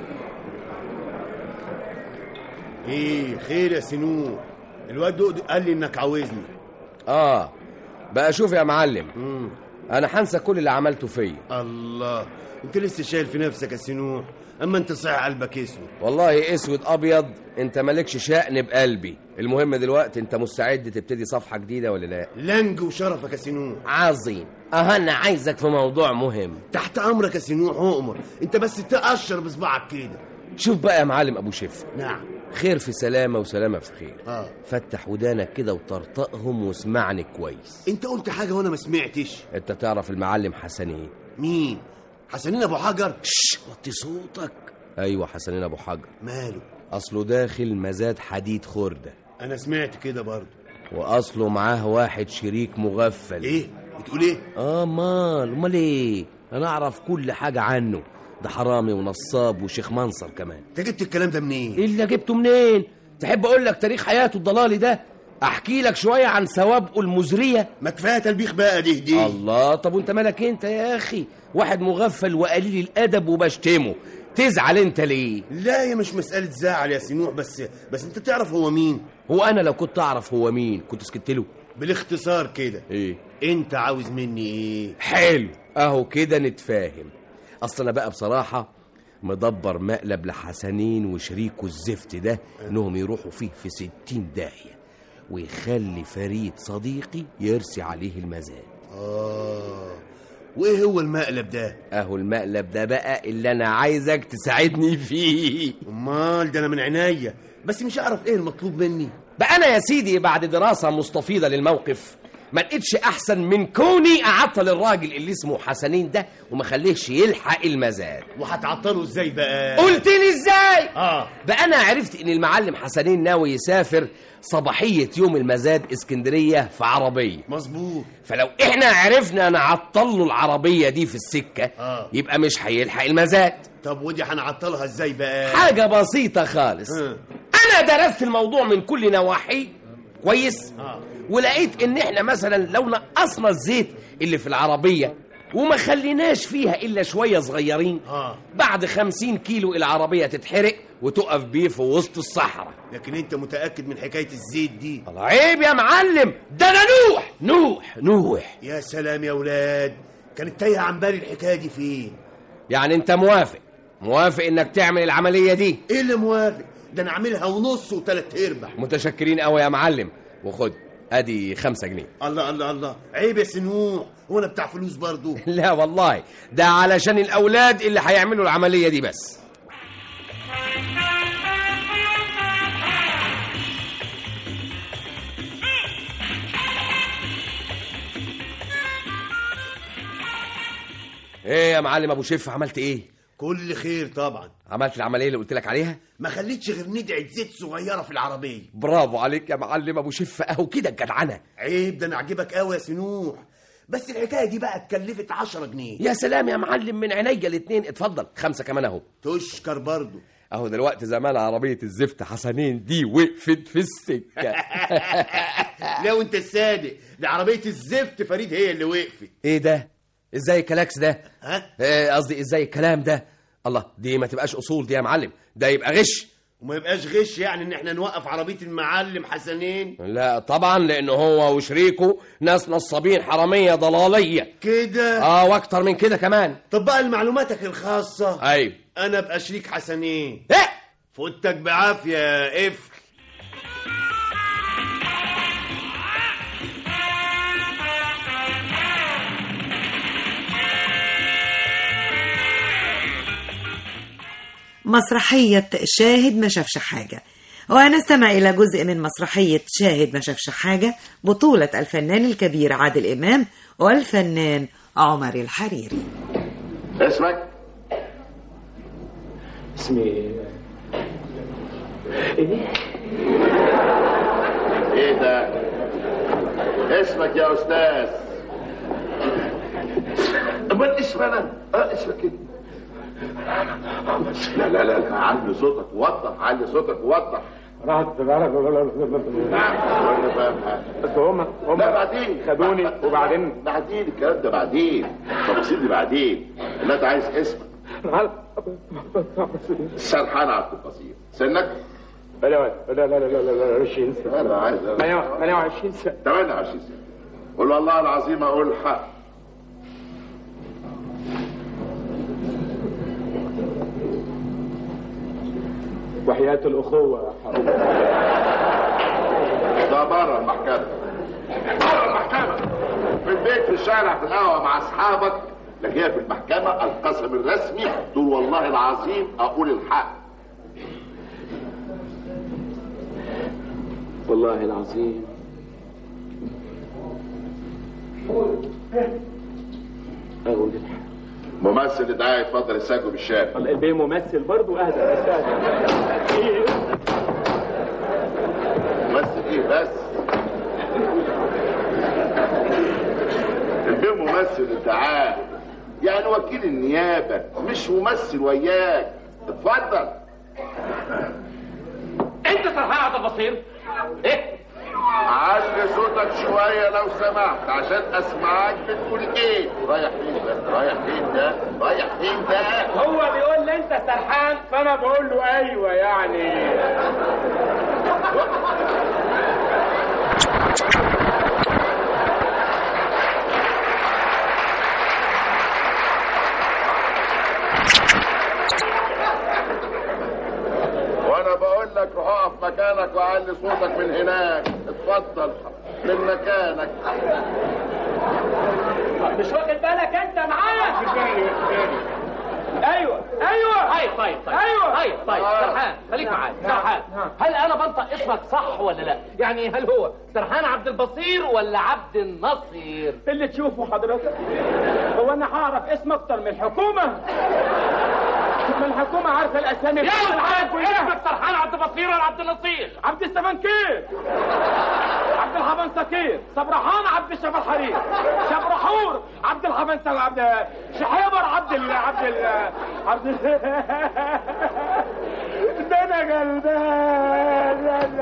ايه خير يا سنوح الواد دق قال لي انك عاوزني اه بقى شوف يا معلم انا هنسى كل اللي عملته فيا الله انت لسه شايل في نفسك يا سنوح اما انت صحيح قلبك اسود والله اسود ابيض انت مالكش شأن بقلبي المهم دلوقتي انت مستعد تبتدي صفحة جديدة ولا لا لنج وشرفك يا سنوح عظيم اه انا عايزك في موضوع مهم تحت امرك يا سنوح اؤمر انت بس تقشر بصباعك كده شوف بقى يا معلم ابو شف نعم خير في سلامة وسلامة في خير اه فتح ودانك كده وطرطقهم واسمعني كويس انت قلت حاجه وانا ما سمعتش انت تعرف المعلم حسنين مين حسنين ابو حجر شش وطي صوتك ايوه حسنين ابو حجر ماله اصله داخل مزاد حديد خردة انا سمعت كده برضه واصله معاه واحد شريك مغفل ايه بتقول ايه اه مال امال ايه انا اعرف كل حاجه عنه ده حرامي ونصاب وشيخ منصر كمان انت جبت الكلام ده منين ايه اللي جبته منين تحب اقول لك تاريخ حياته الضلالي ده احكي لك شويه عن سوابقه المزريه ما كفايه تلبيخ بقى دي دي الله طب وانت مالك انت يا اخي واحد مغفل وقليل الادب وبشتمه تزعل انت ليه لا هي مش مساله زعل يا سنوح بس بس انت تعرف هو مين هو انا لو كنت اعرف هو مين كنت سكت له بالاختصار كده ايه انت عاوز مني ايه حلو اهو كده نتفاهم اصل انا بقى بصراحه مدبر مقلب لحسنين وشريكه الزفت ده انهم يروحوا فيه في ستين داهيه ويخلي فريد صديقي يرسي عليه المزاد اه وايه هو المقلب ده اهو المقلب ده بقى اللي انا عايزك تساعدني فيه امال ده انا من عينيا بس مش اعرف ايه المطلوب مني بقى انا يا سيدي بعد دراسه مستفيضه للموقف ما لقيتش احسن من كوني اعطل الراجل اللي اسمه حسنين ده وما خليهش يلحق المزاد وهتعطله ازاي بقى قلت لي ازاي اه بقى انا عرفت ان المعلم حسنين ناوي يسافر صباحيه يوم المزاد اسكندريه في عربيه مظبوط فلو احنا عرفنا نعطل له العربيه دي في السكه آه. يبقى مش هيلحق المزاد طب ودي هنعطلها ازاي بقى حاجه بسيطه خالص آه. انا درست الموضوع من كل نواحيه كويس آه. ولقيت ان احنا مثلا لو نقصنا الزيت اللي في العربيه وما خليناش فيها الا شويه صغيرين اه بعد خمسين كيلو العربيه تتحرق وتقف بيه في وسط الصحراء لكن انت متاكد من حكايه الزيت دي الله عيب يا معلم ده انا نوح نوح نوح يا سلام يا ولاد كانت تايهه عن بالي الحكايه دي فين يعني انت موافق موافق انك تعمل العمليه دي ايه اللي موافق ده انا اعملها ونص وثلاث ارباع متشكرين قوي يا معلم وخد ادي خمسة جنيه الله الله الله عيب يا سنوح هو انا بتاع فلوس برضو لا والله ده علشان الاولاد اللي هيعملوا العمليه دي بس ايه يا معلم ابو شف عملت ايه كل خير طبعا عملت العمليه اللي قلت لك عليها ما خليتش غير ندعه زيت صغيره في العربيه برافو عليك يا معلم ابو شف اهو كده الجدعنه عيب ده انا عجبك قوي يا سنوح بس الحكايه دي بقى اتكلفت 10 جنيه يا سلام يا معلم من عينيا الاتنين اتفضل خمسه كمان اهو تشكر برضو اهو دلوقتي زمان عربيه الزفت حسنين دي وقفت في السكه لا وانت الصادق ده عربيه الزفت فريد هي اللي وقفت ايه ده ازاي الكلاكس ده ها إيه قصدي ازاي الكلام ده الله دي ما تبقاش اصول دي يا معلم ده يبقى غش وما يبقاش غش يعني ان احنا نوقف عربيه المعلم حسنين لا طبعا لان هو وشريكه ناس نصابين حراميه ضلاليه كده اه واكتر من كده كمان طب بقى لمعلوماتك الخاصه ايوه انا ابقى شريك حسنين ايه فوتك بعافيه يا قفل مسرحية شاهد ما شافش حاجة وهنستمع إلى جزء من مسرحية شاهد ما شافش حاجة بطولة الفنان الكبير عادل إمام والفنان عمر الحريري اسمك؟ اسمي ايه ايه ده؟ اسمك يا استاذ امال اسم انا؟ اه اسمك ايه؟ لا لا لا لا علي صوتك وضح علي صوتك وضح رحت بعرف نعم وانا فاهم حاجه بس هم هم لا بعدين خدوني وبعدين بعدين الكلام ده بعدين تفاصيل دي بعدين اللي انت عايز اسمك سرحان على التفاصيل سنك؟ لا لا لا لا لا لا 20 سنة انا عايز 28 سنة 28 سنه قول له الله العظيم اقول الحق وحياة الأخوة هقوم ده بره المحكمة بره المحكمة في البيت في الشارع في القهوة مع أصحابك لكن هي في المحكمة القسم الرسمي تقول والله العظيم أقول الحق والله العظيم أقول الحق ممثل ادعاء يتفضل السجن بالشارع البيه ممثل برضه أهدى بس أهدى. إيه؟ ممثل ايه بس البيه ممثل ادعاء يعني وكيل النيابة مش ممثل وياك اتفضل انت سرحان عبد البصير ايه علي صوتك شوية لو سمحت عشان اسمعك بتقول ايه رايح فين ده رايح فين ده رايح فين ده هو بيقول لي انت سرحان فانا بقول له ايوه يعني وانا بقول لك روح اقف مكانك وعلي صوتك من هناك اتفضل من مكانك مش واخد بالك انت معايا ايوه ايوه طيب طيب طيب ايوه طيب طيب سرحان خليك معايا سرحان هل انا بنطق اسمك صح ولا لا يعني هل هو سرحان عبد البصير ولا عبد النصير اللي تشوفه حضرتك هو انا هعرف اسم اكتر من الحكومه ما الحكومه عارفه الاسامي يا بتاعت سرحان كلها. اسمك سرحان عبد البصير ولا عبد النصير عبد السمنكير عبد الحبن سكير صبرحان عبد الشفا الحرير شبرحور عبد الحبن سو عبد شحيبر عبد ال... عبد ال... عبد ال... ده انا غلبان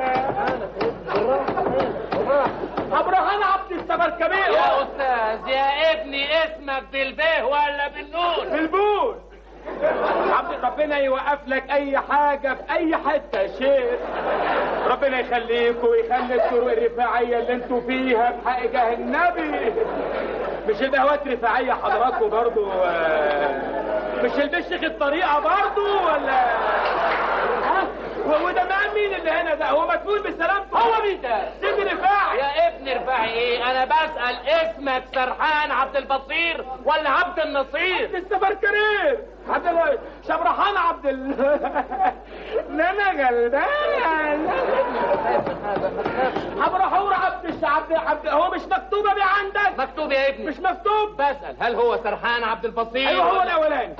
ابراهام عبد السبا الكبير يا استاذ يا ابني اسمك بالبيه ولا بالنون بالبول عبد ربنا يوقف لك اي حاجه في اي حته يا شيخ ربنا يخليكم ويخلي الطرق الرفاعيه اللي انتوا فيها بحق جاه النبي مش القهوات رفاعيه حضراتكم برضو آه، مش البشخ الطريقه برضو ولا ها و- وده مع مين اللي هنا ده هو مدفون بسلامته هو مين ده سيد رفاعي يا ابن رفاعي ايه انا بسأل اسمك سرحان عبد البصير ولا عبد النصير عبد السفركرير عبد ال- شبرحان عبد ال لا انا غلبان ابرحور عبد الش- عبد عبد هو مش مكتوبه بيه عندك مكتوب يا ابني مش مكتوب بسأل هل هو سرحان عبد البصير ايوه هو ولا- الاولاني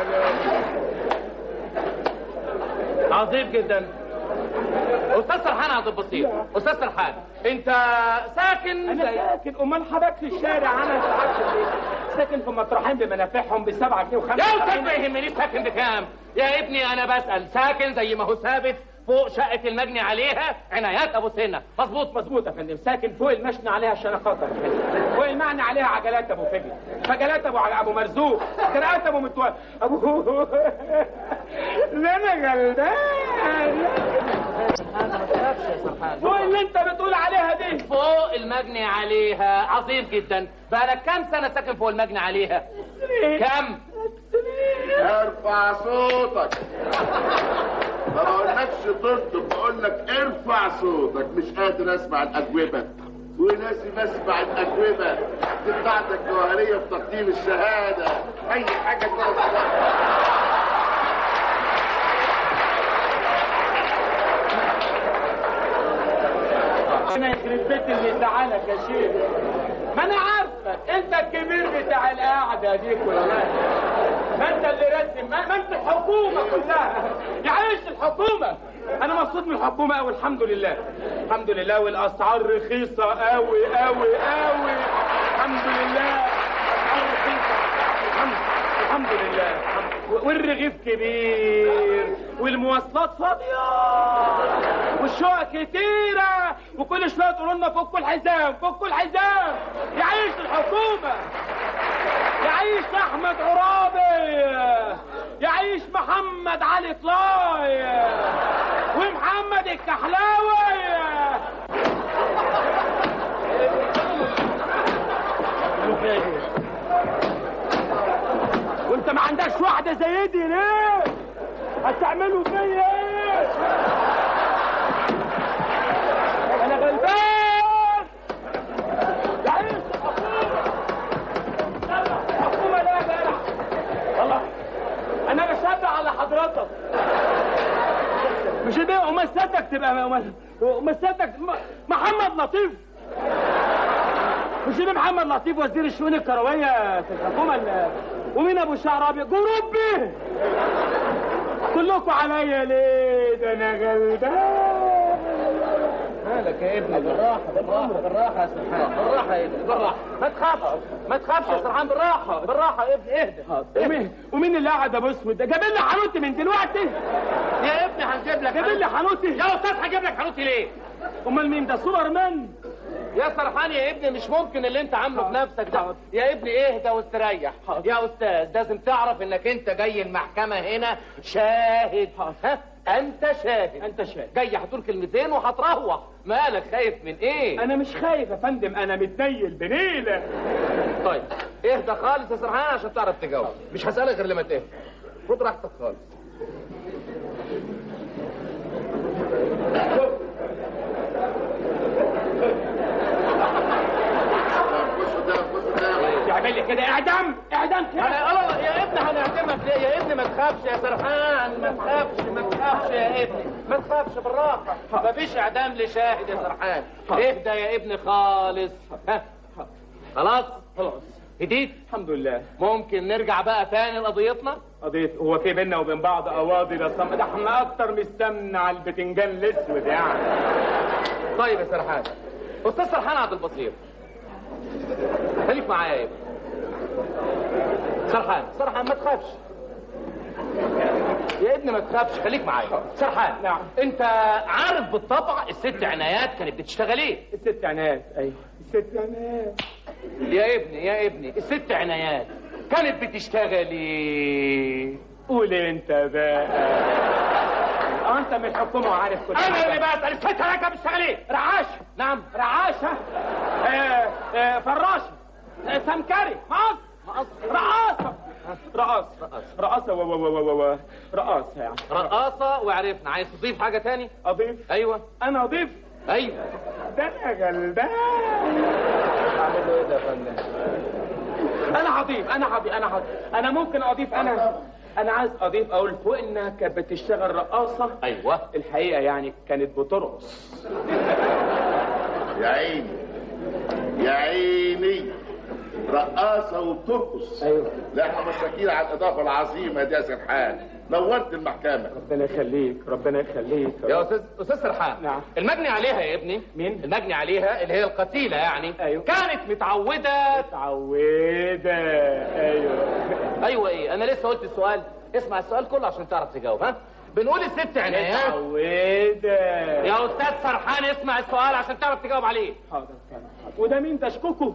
عظيم جدا استاذ سرحان عبد البصير استاذ سرحان انت ساكن انا زي- ساكن امال حضرتك في الشارع انا مش عارف ليه. ساكن في مطرحين بمنافعهم بسبعة جنيه وخمسة يا استاذ ما يهمنيش ساكن بكام يا ابني انا بسأل ساكن زي ما هو ثابت فوق شقة المجني عليها عنايات ابو سنة مظبوط مظبوط يا فندم ساكن فوق المشنى عليها عشان خاطر فوق المعنى عليها عجلات ابو فجل فجلات ابو ابو مرزوق قراءات ابو متو ابو لا انا غلبان فوق اللي انت بتقول عليها دي فوق المجني عليها عظيم جدا بقالك كام سنة ساكن فوق المجني عليها كم ارفع صوتك ما بقولكش تنطق بقول لك ارفع صوتك مش قادر اسمع الاجوبه ولازم اسمع الاجوبه دي بتاعتك جوهريه في تقديم الشهاده اي حاجه كده انا يخرب بيت اللي زعلك يا شيخ ما انا عارفك انت الكبير بتاع القعده دي كلها ما انت اللي رسم ما, ما انت الحكومه كلها يعيش الحكومه انا مبسوط من الحكومه قوي الحمد لله الحمد لله والاسعار رخيصه قوي قوي قوي الحمد لله الاسعار رخيصه الحمد الحمد لله الحمد والرغيف كبير والمواصلات فاضيه والشقق كتيرة وكل شوية تقولوا لنا فكوا الحزام فكوا الحزام يعيش الحكومة يعيش أحمد عرابي يعيش محمد علي طلاي ومحمد الكحلاوي وانت ما عندكش واحدة زي دي ليه؟ هتعملوا فيا ايه؟ انا غلبان يا عيسى حكومه حكومه لا يا جدع والله انا بشبع على حضرتك مش دي ومساتك تبقى ومساتك محمد لطيف مش ده محمد لطيف وزير الشؤون الكرويه في الحكومه ال- ومين ابو الشعر ابيض جروبي كلكم عليا ليه ده انا غلبان مالك يا ابني بالراحه بالراحه بالراحه يا سرحان بالراحه يا ابني بالراحه ما تخافش ما تخافش يا سرحان بالراحه بالراحه يا ابني اهدى ومين ومين اللي قاعد ابو اسود ده جايب لي حانوتي من دلوقتي يا ابني هنجيب لك جايب لي حانوتي يا استاذ هجيب لك حانوتي ليه امال مين ده سوبرمان يا سرحان يا ابني مش ممكن اللي انت عامله بنفسك ده يا ابني اهدى واستريح يا استاذ لازم تعرف انك انت جاي المحكمه هنا شاهد ها انت شاهد انت شاهد جاي هتقول كلمتين وهتروح مالك خايف من ايه انا مش خايف يا فندم انا متنيل بنيله طيب اهدى خالص يا سرحان عشان تعرف تجاوب مش هسألك غير لما تهدى خد راحتك خالص يعمل لي كده اعدام اعدام كده انا الله يا ابني هنعدمك ليه يا ابني ما تخافش يا سرحان ما تخافش ما تخافش يا ابني ما تخافش بالراحه مفيش اعدام لشاهد يا سرحان اهدى يا ابني خالص ها خلاص خلاص هديت الحمد لله ممكن نرجع بقى تاني لقضيتنا قضية هو في بينا وبين بعض قواضي ده صم ده احنا اكتر من السمن على البتنجان الاسود يعني طيب يا سرحان استاذ سرحان عبد البصير خليك معايا يا ابني سرحان سرحان ما تخافش يا ابني ما تخافش خليك معايا سرحان نعم انت عارف بالطبع الست عنايات كانت بتشتغل ايه الست عنايات ايوه الست عنايات يا ابني يا ابني الست عنايات كانت بتشتغل ايه قول انت بقى اه انت من الحكومه وعارف كل انا حاجة. اللي بسال الست عنايات كانت بتشتغل ايه رعاشه نعم رعاشه آه آه فراشه آه سمكري مقص مقص رقاصه رقاصه رقاصه و و و و و رقاصه يعني رقاصه وعرفنا عايز تضيف حاجه تاني اضيف ايوه انا اضيف ايوه ده انا غلبان اعمل له ايه ده يا فندم انا هضيف انا هضيف انا هضيف انا ممكن اضيف انا انا عايز اضيف اقول فوق انها كانت بتشتغل رقاصه ايوه الحقيقه يعني كانت بترقص يا عيني يا عيني رقاصة وبترقص ايوه لا احنا مشاكين على الإضافة العظيمة دي يا سرحان نورت المحكمة ربنا يخليك ربنا يخليك يا استاذ استاذ سرحان نعم المجني عليها يا ابني مين المجني عليها اللي هي القتيله يعني ايوه كانت متعوده متعوده ايوه ايوه ايه انا لسه قلت السؤال اسمع السؤال كله عشان تعرف تجاوب ها بنقول الست عنايات متعوده يا استاذ سرحان اسمع السؤال عشان تعرف تجاوب عليه حاضر حاضر. وده مين ده شكوكو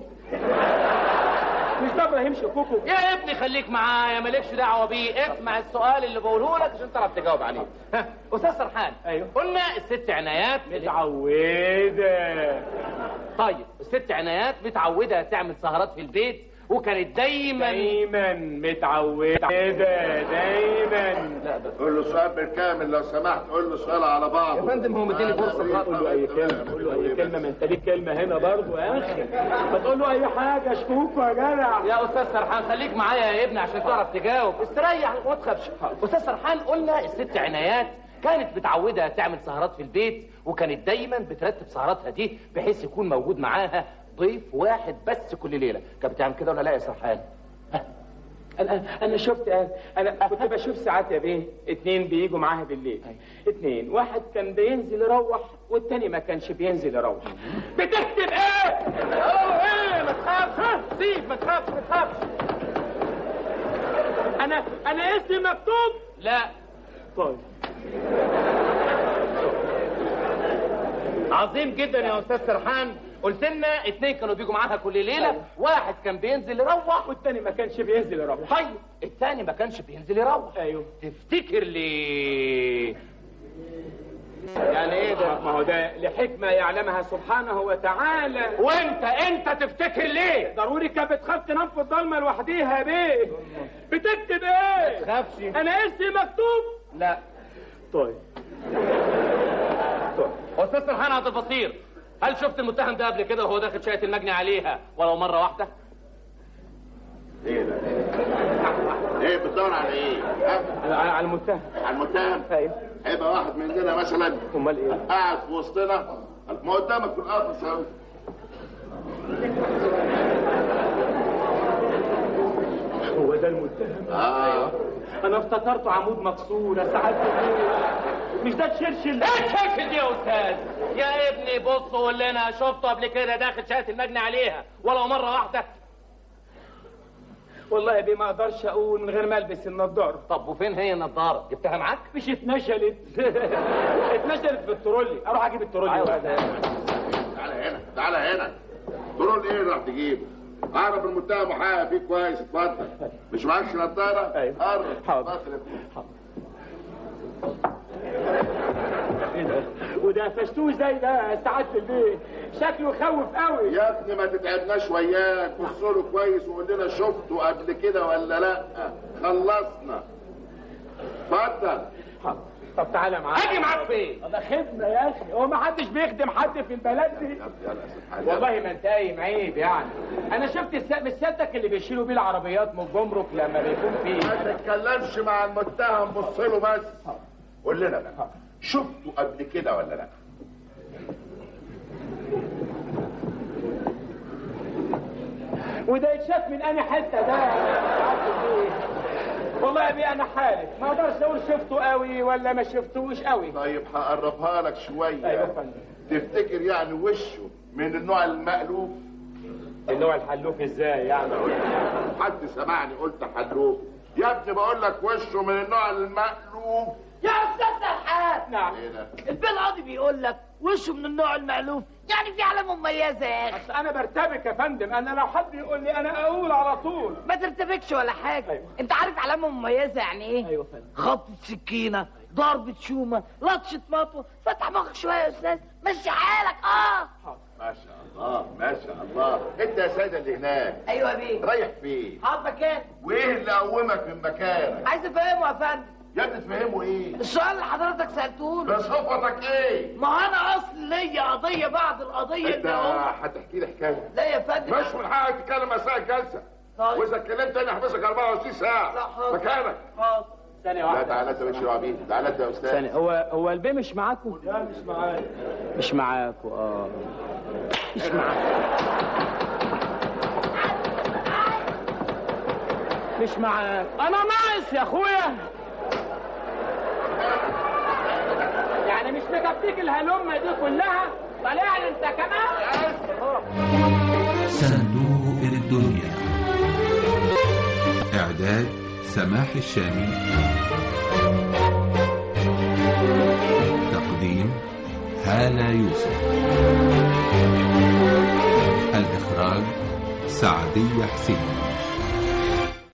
مش ده ابراهيم شكوكو يا ابني خليك معايا مالكش دعوه بيه اسمع السؤال اللي بقوله لك عشان تعرف تجاوب عليه ها استاذ سرحان ايوه قلنا الست عنايات متعوده طيب الست عنايات متعوده تعمل سهرات في البيت وكانت دايما دايما متعوده دايما لا بس قول له سؤال بالكامل لو سمحت قول له سؤال على بعض يا فندم هو مديني فرصه قول له اي كلمه قول له اي كلمه ما انت ليك كلمه هنا برضه يا اخي ما تقول له اي حاجه شكوكو يا جدع يا استاذ سرحان خليك معايا يا ابني عشان تعرف تجاوب استريح وما تخافش استاذ سرحان قلنا الست عنايات كانت متعوده تعمل سهرات في البيت وكانت دايما بترتب سهراتها دي بحيث يكون موجود معاها ضيف واحد بس كل ليله كانت بتعمل كده ولا لا يا سرحان انا انا شفت انا كنت بشوف ساعات يا بيه اتنين بيجوا معاها بالليل اتنين واحد كان بينزل يروح والتاني ما كانش بينزل يروح بتكتب ايه اوه ايه ما تخافش ها سيب ما تخافش ما تخافش انا انا اسمي مكتوب لا طيب عظيم جدا يا استاذ سرحان قلت لنا اتنين كانوا بيجوا معاها كل ليله واحد كان بينزل يروح والتاني ما كانش بينزل يروح طيب التاني ما كانش بينزل يروح ايوه تفتكر ليه يعني ايه ده ما هو ده لحكمه يعلمها سبحانه وتعالى وانت انت تفتكر ليه ضروري كانت بتخاف تنام في الضلمه لوحديها يا بيه بتكتب ايه تخافش انا اسمي مكتوب لا طيب استاذ سرحان عبد البصير هل شفت المتهم ده قبل كده وهو داخل شقه المجني عليها ولو مره واحده ايه ده ايه بتدور على ايه ها؟ على المتهم على المتهم ايوه هيبقى واحد مننا مثلا امال ايه قاعد في وسطنا ما قدامك في القفص اهو هو ده المتهم اه انا افتكرته عمود مكسور يا سعاده البيه. مش ده تشرشل ايه تشرشل دي يا استاذ يا ابني بص وقول لنا شفته قبل كده داخل شقه المجني عليها ولو مره واحده والله يا بيه ما اقدرش اقول من غير ما البس النضاره طب وفين هي النضاره جبتها معاك مش اتنشلت اتنشلت في الترولي اروح اجيب الترولي أيوة. تعالى هنا تعالى هنا تقول ايه راح تجيبه اعرف المتهم محقق فيك كويس اتفضل مش معكش نضاره أيوة. قرب حاضر. اتفضل. ايه ده وده فشتوه ازاي ده يا سعاده البيه شكله يخوف قوي يا ابني ما تتعبناش وياك بص له كويس وقول لنا شفته قبل كده ولا لا خلصنا اتفضل طب تعالى معايا اجي معاك فين الله خدمه يا اخي هو ما حدش بيخدم حد في البلد دي والله ما انت قايم عيب يعني انا شفت الس... مش سيادتك اللي بيشيلوا بيه العربيات من الجمرك لما بيكون في ما تتكلمش مع المتهم بص له بس قول لنا بقى شفته قبل كده ولا لا وده يتشاف من انهي حته ده والله يا بيه انا حالف ما اقدرش اقول شفته قوي ولا ما شفتوش قوي طيب هقربها لك شويه ايوه يا فندم تفتكر يعني وشه من النوع المألوف النوع الحلوف ازاي يعني حد سمعني قلت حلوف يا ابني بقول لك وشه من النوع المألوف يا استاذ سرحان نعم ايه ده البيه القاضي بيقول لك وشه من النوع المألوف يعني في علامه مميزه يا اخي بس انا برتبك يا فندم انا لو حد يقول لي انا اقول على طول ما ترتبكش ولا حاجه أيوة. انت عارف علامه مميزه يعني ايه ايوه فندم خبطة سكينة ضربة شومة لطشة مطوة فتح مخك شوية يا أستاذ مشي حالك آه ما شاء الله ما شاء الله انت يا سيدة اللي هناك أيوة يا بيه رايح فين حاضر مكان وايه اللي قومك من مكانك عايز أفهمه يا فندم يا ابني تفهمه ايه السؤال اللي حضرتك سألته له بصفتك ايه ما هو أنا أصل ليا قضية بعد القضية انت اللي هو هتحكي لي حكايه لا يا فندم مش من حقك تتكلم اثناء الجلسه طيب. واذا اتكلمت تاني هحبسك 24 ساعه لا حاضر. مكانك حاضر ثانية لا واحدة تعالى انت مش عبيد تعالى انت يا استاذ ثانية هو هو البيه مش معاكم؟ لا مش معايا مش معاكم اه مش معاكم مش معاك انا ناقص يا اخويا يعني مش مكفيك الهلمه دي كلها طالع لي انت كمان صندوق الدنيا إعداد سماح الشامي تقديم هالة يوسف الإخراج سعدية حسين